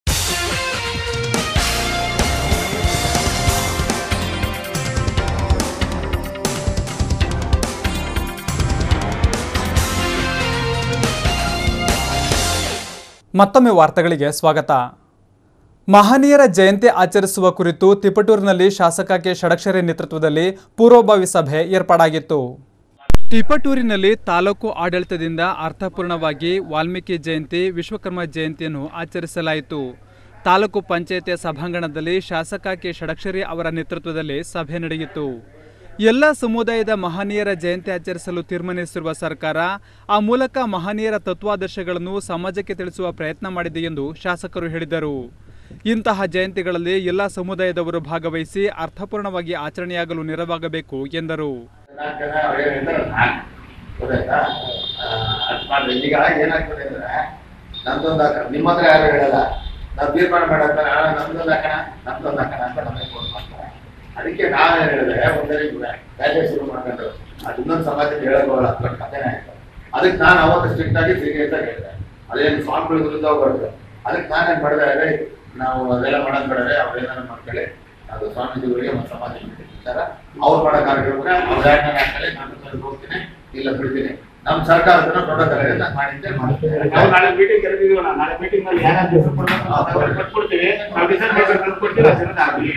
ಮತ್ತೊಮ್ಮೆ ವಾರ್ತೆಗಳಿಗೆ ಸ್ವಾಗತ ಮಹನೀಯರ ಜಯಂತಿ ಆಚರಿಸುವ ಕುರಿತು ತಿಪಟೂರಿನಲ್ಲಿ ಶಾಸಕ ಕೆ ಷಡಕ್ಷರಿ ನೇತೃತ್ವದಲ್ಲಿ ಪೂರ್ವಭಾವಿ ಸಭೆ ಏರ್ಪಾಡಾಗಿತ್ತು ತಿಪಟೂರಿನಲ್ಲಿ ತಾಲೂಕು ಆಡಳಿತದಿಂದ ಅರ್ಥಪೂರ್ಣವಾಗಿ ವಾಲ್ಮೀಕಿ ಜಯಂತಿ ವಿಶ್ವಕರ್ಮ ಜಯಂತಿಯನ್ನು ಆಚರಿಸಲಾಯಿತು ತಾಲೂಕು ಪಂಚಾಯತಿಯ ಸಭಾಂಗಣದಲ್ಲಿ ಶಾಸಕ ಕೆ ಷಡಕ್ಷರಿ ಅವರ ನೇತೃತ್ವದಲ್ಲಿ ಸಭೆ ನಡೆಯಿತು ಎಲ್ಲ ಸಮುದಾಯದ ಮಹನೀಯರ ಜಯಂತಿ ಆಚರಿಸಲು ತೀರ್ಮಾನಿಸಿರುವ ಸರ್ಕಾರ ಆ ಮೂಲಕ ಮಹನೀಯರ ತತ್ವಾದರ್ಶಗಳನ್ನು ಸಮಾಜಕ್ಕೆ ತಿಳಿಸುವ ಪ್ರಯತ್ನ ಮಾಡಿದೆ ಎಂದು ಶಾಸಕರು ಹೇಳಿದರು ಇಂತಹ ಜಯಂತಿಗಳಲ್ಲಿ ಎಲ್ಲ ಸಮುದಾಯದವರು ಭಾಗವಹಿಸಿ ಅರ್ಥಪೂರ್ಣವಾಗಿ ಆಚರಣೆಯಾಗಲು ನೆರವಾಗಬೇಕು ಎಂದರು ನಾಲ್ಕು ಜನ ಅವ್ರು ಏನ್ ಹೇಳ್ತಾರೆ ನಾಲ್ಕು ಗೊತ್ತಾಯ್ತಾ ಆ, ಅದ್ ಮಾಡ್ರಿ ಈಗ ಏನಾಗ್ತದೆ ಅಂದ್ರೆ ನಮ್ದೊಂದು ಹಾಕ ನಿಮ್ಮ ಹತ್ರ ಯಾರು ಹೇಳಲ್ಲ ನಾವು ತೀರ್ಮಾನ ಮಾಡಕ್ಕ ನಮ್ದೊಂದು ಹಾಕೋಣ ನಮ್ದೊಂದು ಹಾಕೋಣ ಅಂತ ನಮಗೆ ಫೋನ್ ಮಾಡ್ತಾರೆ ಅದಕ್ಕೆ ನಾವೇನ್ ಹೇಳಿದ್ರೆ ಒಂದೇ ಬ್ಯಾಟೆ ಶುರು ಮಾಡ್ಕೊಂಡು ಅದು ಇನ್ನೊಂದು ಸಮಾಜಕ್ಕೆ ಹೇಳಕ್ ಹೋಗಲ್ಲ ಅಂತ ಕಥೆನೇ ಆಯ್ತು ಅದಕ್ಕೆ ನಾನು ಅವತ್ತು ಸ್ಟ್ರಿಕ್ಟ್ ಆಗಿ ಸೀರಿಯಸ್ ಆಗಿ ಹೇಳಿದೆ ಅದೇನು ಸ್ವಾಮಿಗಳ ವಿರುದ್ಧ ಹೋಗ್ಬಾರ್ದು ಅದಕ್ಕೆ ನಾನೇನ್ ಮಾಡಿದೆ ಅದೇ ನಾವು ಅದೆಲ್ಲ ಮಾಡೋದ್ ಬೇಡವೆ ಅವ್ರು ಏನಾರು ಮಾಡ್ಕೊಳ್ಳಿ ಅದು ಸ್ವಾಮೀಜಿಗಳಿಗೆ ಮತ್ತು ಸಮಾಜಕ್ಕೆ ವಿಚಾರ ಅವ್ರು ಮಾಡೋ ಕಾರ್ಯಕ್ರಮಕ್ಕೆ ಅವ್ರ ಯಾಕೆ ಹಾಕಲಿ ನಾನು ತಂದು ಹೋಗ್ತೀನಿ ಇಲ್ಲ ಬಿಡ್ತೀನಿ ನಮ್ಮ ಸರ್ಕಾರದನ್ನ ಪ್ರೋಟೋಕಾಲ್ ಇದೆ ನಾನು ಮಾಡಿದ್ದೆ ನಾವು ನಾಳೆ ಮೀಟಿಂಗ್ ಕರೆದಿದ್ದೀವಲ್ಲ ನಾಳೆ ಮೀಟಿಂಗ್ ನಲ್ಲಿ ಯಾರ್ಯಾರು ಹೆಸರು ಕೊಡ್ಬೇಕು ಅವ್ರು ಕೊಟ್ಬಿಡ್ತೀವಿ ನಾವು ಡಿಸೈಡ್ ಹೆಸರು ತಂದು ಕೊಡ್ತೀವಿ ಹೆಸರನ್ನ ಹಾಕಿ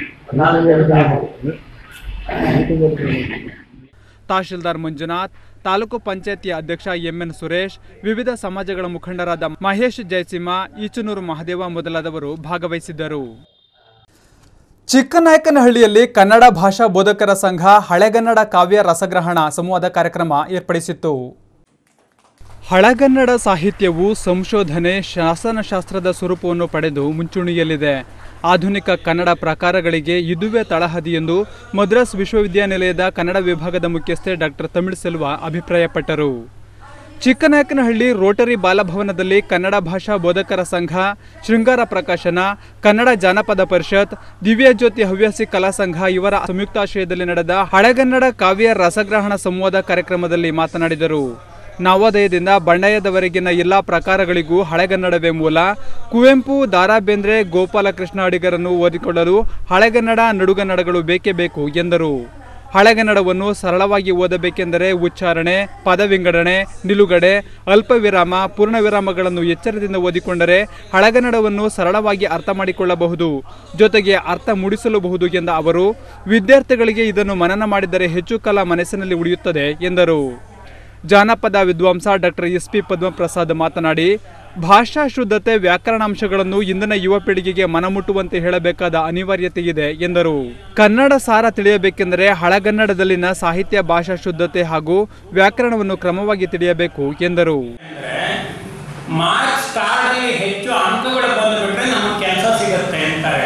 ತಹಶೀಲ್ದಾರ್ ಮಂಜುನಾಥ್ ತಾಲೂಕು ಪಂಚಾಯತಿ ಅಧ್ಯಕ್ಷ ಎಂಎನ್ ಸುರೇಶ್ ವಿವಿಧ ಸಮಾಜಗಳ ಮುಖಂಡರಾದ ಮಹೇಶ್ ಜಯಸಿಂಹ ಈಚನೂರು ಮಹದೇವ ಮೊದಲಾದವರು ಭಾಗವಹಿಸಿದ್ದರು ಚಿಕ್ಕನಾಯಕನಹಳ್ಳಿಯಲ್ಲಿ ಕನ್ನಡ ಭಾಷಾ ಬೋಧಕರ ಸಂಘ ಹಳೆಗನ್ನಡ ಕಾವ್ಯ ರಸಗ್ರಹಣ ಸಂವಾದ ಕಾರ್ಯಕ್ರಮ ಏರ್ಪಡಿಸಿತ್ತು ಹಳಗನ್ನಡ ಸಾಹಿತ್ಯವು ಸಂಶೋಧನೆ ಶಾಸನಶಾಸ್ತ್ರದ ಸ್ವರೂಪವನ್ನು ಪಡೆದು ಮುಂಚೂಣಿಯಲ್ಲಿದೆ ಆಧುನಿಕ ಕನ್ನಡ ಪ್ರಕಾರಗಳಿಗೆ ಇದುವೇ ತಳಹದಿ ಎಂದು ಮದ್ರಾಸ್ ವಿಶ್ವವಿದ್ಯಾನಿಲಯದ ಕನ್ನಡ ವಿಭಾಗದ ಮುಖ್ಯಸ್ಥೆ ಡಾಕ್ಟರ್ ತಮಿಳ್ಸೆಲ್ವ ಅಭಿಪ್ರಾಯಪಟ್ಟರು ಚಿಕ್ಕನಾಯಕನಹಳ್ಳಿ ರೋಟರಿ ಬಾಲಭವನದಲ್ಲಿ ಕನ್ನಡ ಭಾಷಾ ಬೋಧಕರ ಸಂಘ ಶೃಂಗಾರ ಪ್ರಕಾಶನ ಕನ್ನಡ ಜಾನಪದ ಪರಿಷತ್ ದಿವ್ಯಜ್ಯೋತಿ ಹವ್ಯಾಸಿ ಕಲಾ ಸಂಘ ಇವರ ಸಂಯುಕ್ತಾಶ್ರಯದಲ್ಲಿ ನಡೆದ ಹಳೆಗನ್ನಡ ಕಾವ್ಯ ರಸಗ್ರಹಣ ಸಂವಾದ ಕಾರ್ಯಕ್ರಮದಲ್ಲಿ ಮಾತನಾಡಿದರು ನವೋದಯದಿಂದ ಬಂಡಾಯದವರೆಗಿನ ಎಲ್ಲ ಪ್ರಕಾರಗಳಿಗೂ ಹಳೆಗನ್ನಡವೇ ಮೂಲ ಕುವೆಂಪು ದಾರಾ ಬೇಂದ್ರೆ ಗೋಪಾಲಕೃಷ್ಣ ಅಡಿಗರನ್ನು ಓದಿಕೊಳ್ಳಲು ಹಳೆಗನ್ನಡ ನಡುಗನ್ನಡಗಳು ಬೇಕೇ ಬೇಕು ಎಂದರು ಹಳೆಗನ್ನಡವನ್ನು ಸರಳವಾಗಿ ಓದಬೇಕೆಂದರೆ ಉಚ್ಚಾರಣೆ ಪದವಿಂಗಡಣೆ ನಿಲುಗಡೆ ಅಲ್ಪವಿರಾಮ ಪೂರ್ಣವಿರಾಮಗಳನ್ನು ಎಚ್ಚರದಿಂದ ಓದಿಕೊಂಡರೆ ಹಳೆಗನ್ನಡವನ್ನು ಸರಳವಾಗಿ ಅರ್ಥ ಮಾಡಿಕೊಳ್ಳಬಹುದು ಜೊತೆಗೆ ಅರ್ಥ ಮೂಡಿಸಲೂಬಹುದು ಎಂದ ಅವರು ವಿದ್ಯಾರ್ಥಿಗಳಿಗೆ ಇದನ್ನು ಮನನ ಮಾಡಿದರೆ ಹೆಚ್ಚು ಕಾಲ ಮನಸ್ಸಿನಲ್ಲಿ ಉಳಿಯುತ್ತದೆ ಎಂದರು ಜಾನಪದ ವಿದ್ವಾಂಸ ಡಾಕ್ಟರ್ ಎಸ್ ಪಿ ಪದ್ಮಪ್ರಸಾದ್ ಮಾತನಾಡಿ ಭಾಷಾ ಶುದ್ಧತೆ ವ್ಯಾಕರಣಾಂಶಗಳನ್ನು ಇಂದಿನ ಯುವ ಪೀಳಿಗೆಗೆ ಮನಮುಟ್ಟುವಂತೆ ಹೇಳಬೇಕಾದ ಅನಿವಾರ್ಯತೆ ಇದೆ ಎಂದರು ಕನ್ನಡ ಸಾರ ತಿಳಿಯಬೇಕೆಂದರೆ ಹಳಗನ್ನಡದಲ್ಲಿನ ಸಾಹಿತ್ಯ ಭಾಷಾ ಶುದ್ಧತೆ ಹಾಗೂ ವ್ಯಾಕರಣವನ್ನು ಕ್ರಮವಾಗಿ ತಿಳಿಯಬೇಕು ಎಂದರು ಮಾರ್ಕ್ಸ್ ಕಾರ್ಡಲ್ಲಿ ಹೆಚ್ಚು ಅಂಕಗಳು ಬಂದುಬಿಟ್ರೆ ನಮಗೆ ಕೆಲಸ ಸಿಗುತ್ತೆ ಅಂತಾರೆ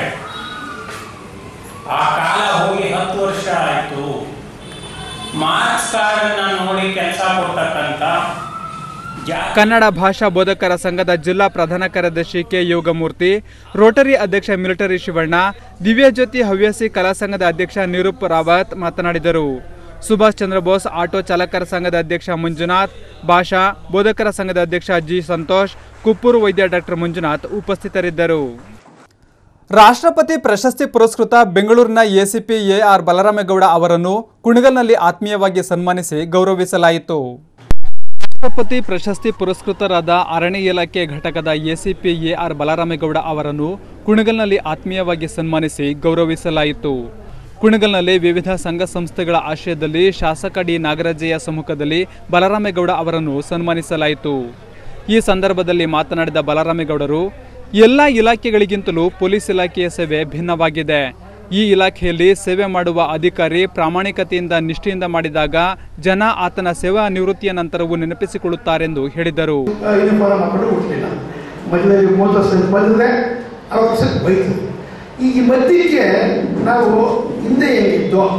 ಆ ಕಾಲ ಹೋಗಿ ಹತ್ತು ವರ್ಷ ಆಯಿತು ಮಾರ್ಕ್ಸ್ ಕಾರ್ಡನ್ನು ನೋಡಿ ಕೆಲಸ ಕೊಡ್ತಕ್ಕಂಥ ಜಾ ಕನ್ನಡ ಭಾಷಾ ಬೋಧಕರ ಸಂಘದ ಜಿಲ್ಲಾ ಪ್ರಧಾನ ಕಾರ್ಯದರ್ಶಿ ಕೆ ಯೋಗಮೂರ್ತಿ ರೋಟರಿ ಅಧ್ಯಕ್ಷ ಮಿಲಿಟರಿ ಶಿವಣ್ಣ ದಿವ್ಯಜ್ಯೋತಿ ಹವ್ಯಾಸಿ ಕಲಾ ಸಂಘದ ಅಧ್ಯಕ್ಷ ನಿರೂಪ್ ರಾವತ್ ಮಾತನಾಡಿದರು ಸುಭಾಷ್ ಚಂದ್ರ ಬೋಸ್ ಆಟೋ ಚಾಲಕರ ಸಂಘದ ಅಧ್ಯಕ್ಷ ಮಂಜುನಾಥ್ ಭಾಷಾ ಬೋಧಕರ ಸಂಘದ ಅಧ್ಯಕ್ಷ ಜಿ ಸಂತೋಷ್ ಕುಪ್ಪೂರು ವೈದ್ಯ ಡಾಕ್ಟರ್ ಮಂಜುನಾಥ್ ಉಪಸ್ಥಿತರಿದ್ದರು ರಾಷ್ಟ್ರಪತಿ ಪ್ರಶಸ್ತಿ ಪುರಸ್ಕೃತ ಬೆಂಗಳೂರಿನ ಎಸಿಪಿ ಎಆರ್ ಬಲರಾಮೇಗೌಡ ಅವರನ್ನು ಕುಣಿಗಲ್ನಲ್ಲಿ ಆತ್ಮೀಯವಾಗಿ ಸನ್ಮಾನಿಸಿ ಗೌರವಿಸಲಾಯಿತು ರಾಷ್ಟ್ರಪತಿ ಪ್ರಶಸ್ತಿ ಪುರಸ್ಕೃತರಾದ ಅರಣ್ಯ ಇಲಾಖೆ ಘಟಕದ ಎಸಿಪಿ ಎಆರ್ ಬಲರಾಮೇಗೌಡ ಅವರನ್ನು ಕುಣಿಗಲ್ನಲ್ಲಿ ಆತ್ಮೀಯವಾಗಿ ಸನ್ಮಾನಿಸಿ ಗೌರವಿಸಲಾಯಿತು ಕುಣಿಗಲ್ನಲ್ಲಿ ವಿವಿಧ ಸಂಘ ಸಂಸ್ಥೆಗಳ ಆಶ್ರಯದಲ್ಲಿ ಶಾಸಕ ಡಿ ನಾಗರಾಜಯ್ಯ ಸಮ್ಮುಖದಲ್ಲಿ ಬಲರಾಮೇಗೌಡ ಅವರನ್ನು ಸನ್ಮಾನಿಸಲಾಯಿತು ಈ ಸಂದರ್ಭದಲ್ಲಿ ಮಾತನಾಡಿದ ಬಲರಾಮೇಗೌಡರು ಎಲ್ಲ ಇಲಾಖೆಗಳಿಗಿಂತಲೂ ಪೊಲೀಸ್ ಇಲಾಖೆಯ ಸೇವೆ ಭಿನ್ನವಾಗಿದೆ ಈ ಇಲಾಖೆಯಲ್ಲಿ ಸೇವೆ ಮಾಡುವ ಅಧಿಕಾರಿ ಪ್ರಾಮಾಣಿಕತೆಯಿಂದ ನಿಷ್ಠೆಯಿಂದ ಮಾಡಿದಾಗ ಜನ ಆತನ ಸೇವಾ ನಿವೃತ್ತಿಯ ನಂತರವೂ ನೆನಪಿಸಿಕೊಳ್ಳುತ್ತಾರೆಂದು ಹೇಳಿದರು ಯೂನಿಫಾರ್ಮ್ ಹಾಕೊಂಡು ಹುಟ್ಟಲಿಲ್ಲ ಮಧ್ಯದಲ್ಲಿ ಮೂವತ್ತು ವರ್ಷ ಬಂದರೆ ಅರವತ್ತು ವರ್ಷಕ್ಕೆ ಬೈತು ಈ ಮಧ್ಯಕ್ಕೆ ನಾವು ಹಿಂದೆ ಏನಿದ್ದೋ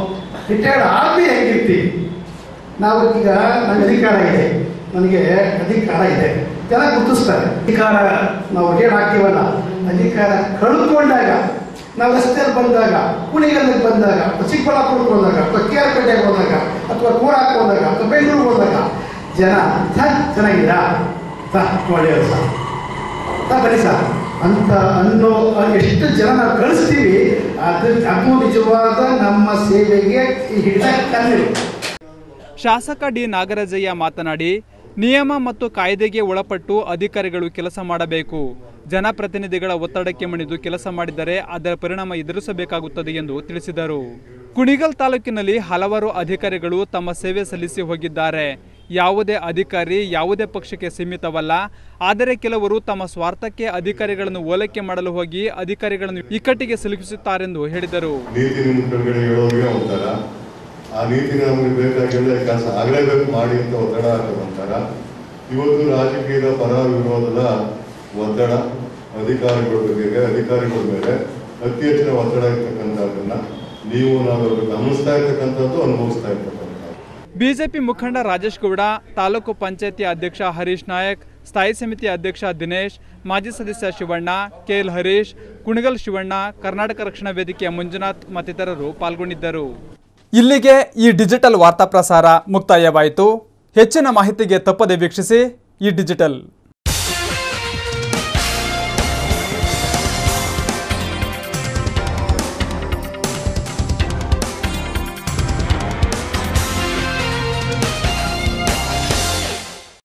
ರಿಟೈರ್ಡ್ ಆದ್ಮೇಲೆ ಹೆಂಗಿರ್ತೀವಿ ನಾವು ಈಗ ನನಗೆ ಅಧಿಕಾರ ಇದೆ ನನಗೆ ಅಧಿಕಾರ ಇದೆ ಜನ ಗುರುತಿಸ್ತಾರೆ ಅಧಿಕಾರ ನಾವು ರಿಟೈರ್ಡ್ ಆಗ್ತೀವಲ್ಲ ಅಧಿಕಾರ ಕಳ್ಕೊಂಡಾಗ ನಾವು ರಸ್ತೆಯಲ್ಲಿ ಬಂದಾಗ ಕುಣಿಗಲ್ಲಿಗೆ ಬಂದಾಗ ಅಥವಾ ಚಿಕ್ಕಬಳ್ಳಾಪುರಕ್ಕೆ ಹೋದಾಗ ಅಥವಾ ಕೆ ಆರ್ ಪೇಟೆಗೆ ಹೋದಾಗ ಅಥವಾ ಕೂರಾಕ್ ಹೋದಾಗ ಅಥವಾ ಬೆಂಗಳೂರಿಗೆ ಹೋದಾಗ ಜನ ಸರ್ ಚೆನ್ನಾಗಿದ್ದೀರಾ ಸರ್ ಒಳ್ಳೆಯದು ಸರ್ ಸರ್ ಬನ್ನಿ ಸರ್ ಅಂತ ಅನ್ನೋ ಎಷ್ಟು ಜನ ನಾವು ಕಳಿಸ್ತೀವಿ ಅದು ಅದು ನಿಜವಾದ ನಮ್ಮ ಸೇವೆಗೆ ಹಿಡಿದ ಕನ್ನಡಿ ಶಾಸಕ ಡಿ ನಾಗರಾಜಯ್ಯ ಮಾತನಾಡಿ ನಿಯಮ ಮತ್ತು ಕಾಯ್ದೆಗೆ ಒಳಪಟ್ಟು ಅಧಿಕಾರಿಗಳು ಕೆಲಸ ಮಾಡಬೇಕು ಜನಪ್ರತಿನಿಧಿಗಳ ಒತ್ತಡಕ್ಕೆ ಮಣಿದು ಕೆಲಸ ಮಾಡಿದರೆ ಅದರ ಪರಿಣಾಮ ಎದುರಿಸಬೇಕಾಗುತ್ತದೆ ಎಂದು ತಿಳಿಸಿದರು ಕುಣಿಗಲ್ ತಾಲೂಕಿನಲ್ಲಿ ಹಲವಾರು ಅಧಿಕಾರಿಗಳು ತಮ್ಮ ಸೇವೆ ಸಲ್ಲಿಸಿ ಹೋಗಿದ್ದಾರೆ ಯಾವುದೇ ಅಧಿಕಾರಿ ಯಾವುದೇ ಪಕ್ಷಕ್ಕೆ ಸೀಮಿತವಲ್ಲ ಆದರೆ ಕೆಲವರು ತಮ್ಮ ಸ್ವಾರ್ಥಕ್ಕೆ ಅಧಿಕಾರಿಗಳನ್ನು ಓಲೈಕೆ ಮಾಡಲು ಹೋಗಿ ಅಧಿಕಾರಿಗಳನ್ನು ಇಕ್ಕಟ್ಟಿಗೆ ಸಿಲುಕಿಸುತ್ತಾರೆಂದು ಹೇಳಿದರು ನೀತಿ ನಿಮ್ಮ ಕೆಳಗಡೆ ಹೇಳೋರಿಗೆ ಒಂಥರ ಆ ನೀತಿ ನಮಗೆ ಬೇಕಾಗಿಲ್ಲ ಕೆಲಸ ಆಗಲೇಬೇಕು ಮಾಡಿ ಅಂತ ಒತ್ತಡ ಹಾಕೋದು ಒಂಥರ ಇವತ್ತು ರಾಜಕೀಯದ ಪರ ವಿರೋಧದ ಒತ್ತಡ ಅಧಿಕಾರಿಗಳ ಬಗ್ಗೆ ಅಧಿಕಾರಿಗಳ ಮೇಲೆ ಅತಿ ಹೆಚ್ಚಿನ ಒತ್ತಡ ಇರ್ತಕ್ಕಂಥದ್ದನ್ನ ನೀವು ನಾವು ಗಮನಿಸ್ತಾ ಇರ್ತಕ್ಕಂಥದ್ದು ಅನುಭವಿಸ್ತಾ ಇರ್ತಕ್ಕಂಥದ್ದು ಬಿಜೆಪಿ ಮುಖಂಡ ರಾಜೇಶ್ ಗೌಡ ತಾಲೂಕು ಪಂಚಾಯತಿ ಅಧ್ಯಕ್ಷ ಹರೀಶ್ ನಾಯಕ್ ಸ್ಥಾಯಿ ಸಮಿತಿ ಅಧ್ಯಕ್ಷ ದಿನೇಶ್ ಮಾಜಿ ಸದಸ್ಯ ಶಿವಣ್ಣ ಕೆಎಲ್ ಹರೀಶ್ ಕುಣಿಗಲ್ ಶಿವಣ್ಣ ಕರ್ನಾಟಕ ರಕ್ಷಣಾ ವೇದಿಕೆಯ ಮಂಜುನಾಥ್ ಮತ್ತಿತರರು ಪಾಲ್ಗೊಂಡಿದ್ದರು ಇಲ್ಲಿಗೆ ಈ ಡಿಜಿಟಲ್ ವಾರ್ತಾ ಪ್ರಸಾರ ಮುಕ್ತಾಯವಾಯಿತು ಹೆಚ್ಚಿನ ಮಾಹಿತಿಗೆ ತಪ್ಪದೆ ವೀಕ್ಷಿಸಿ ಈ ಡಿಜಿಟಲ್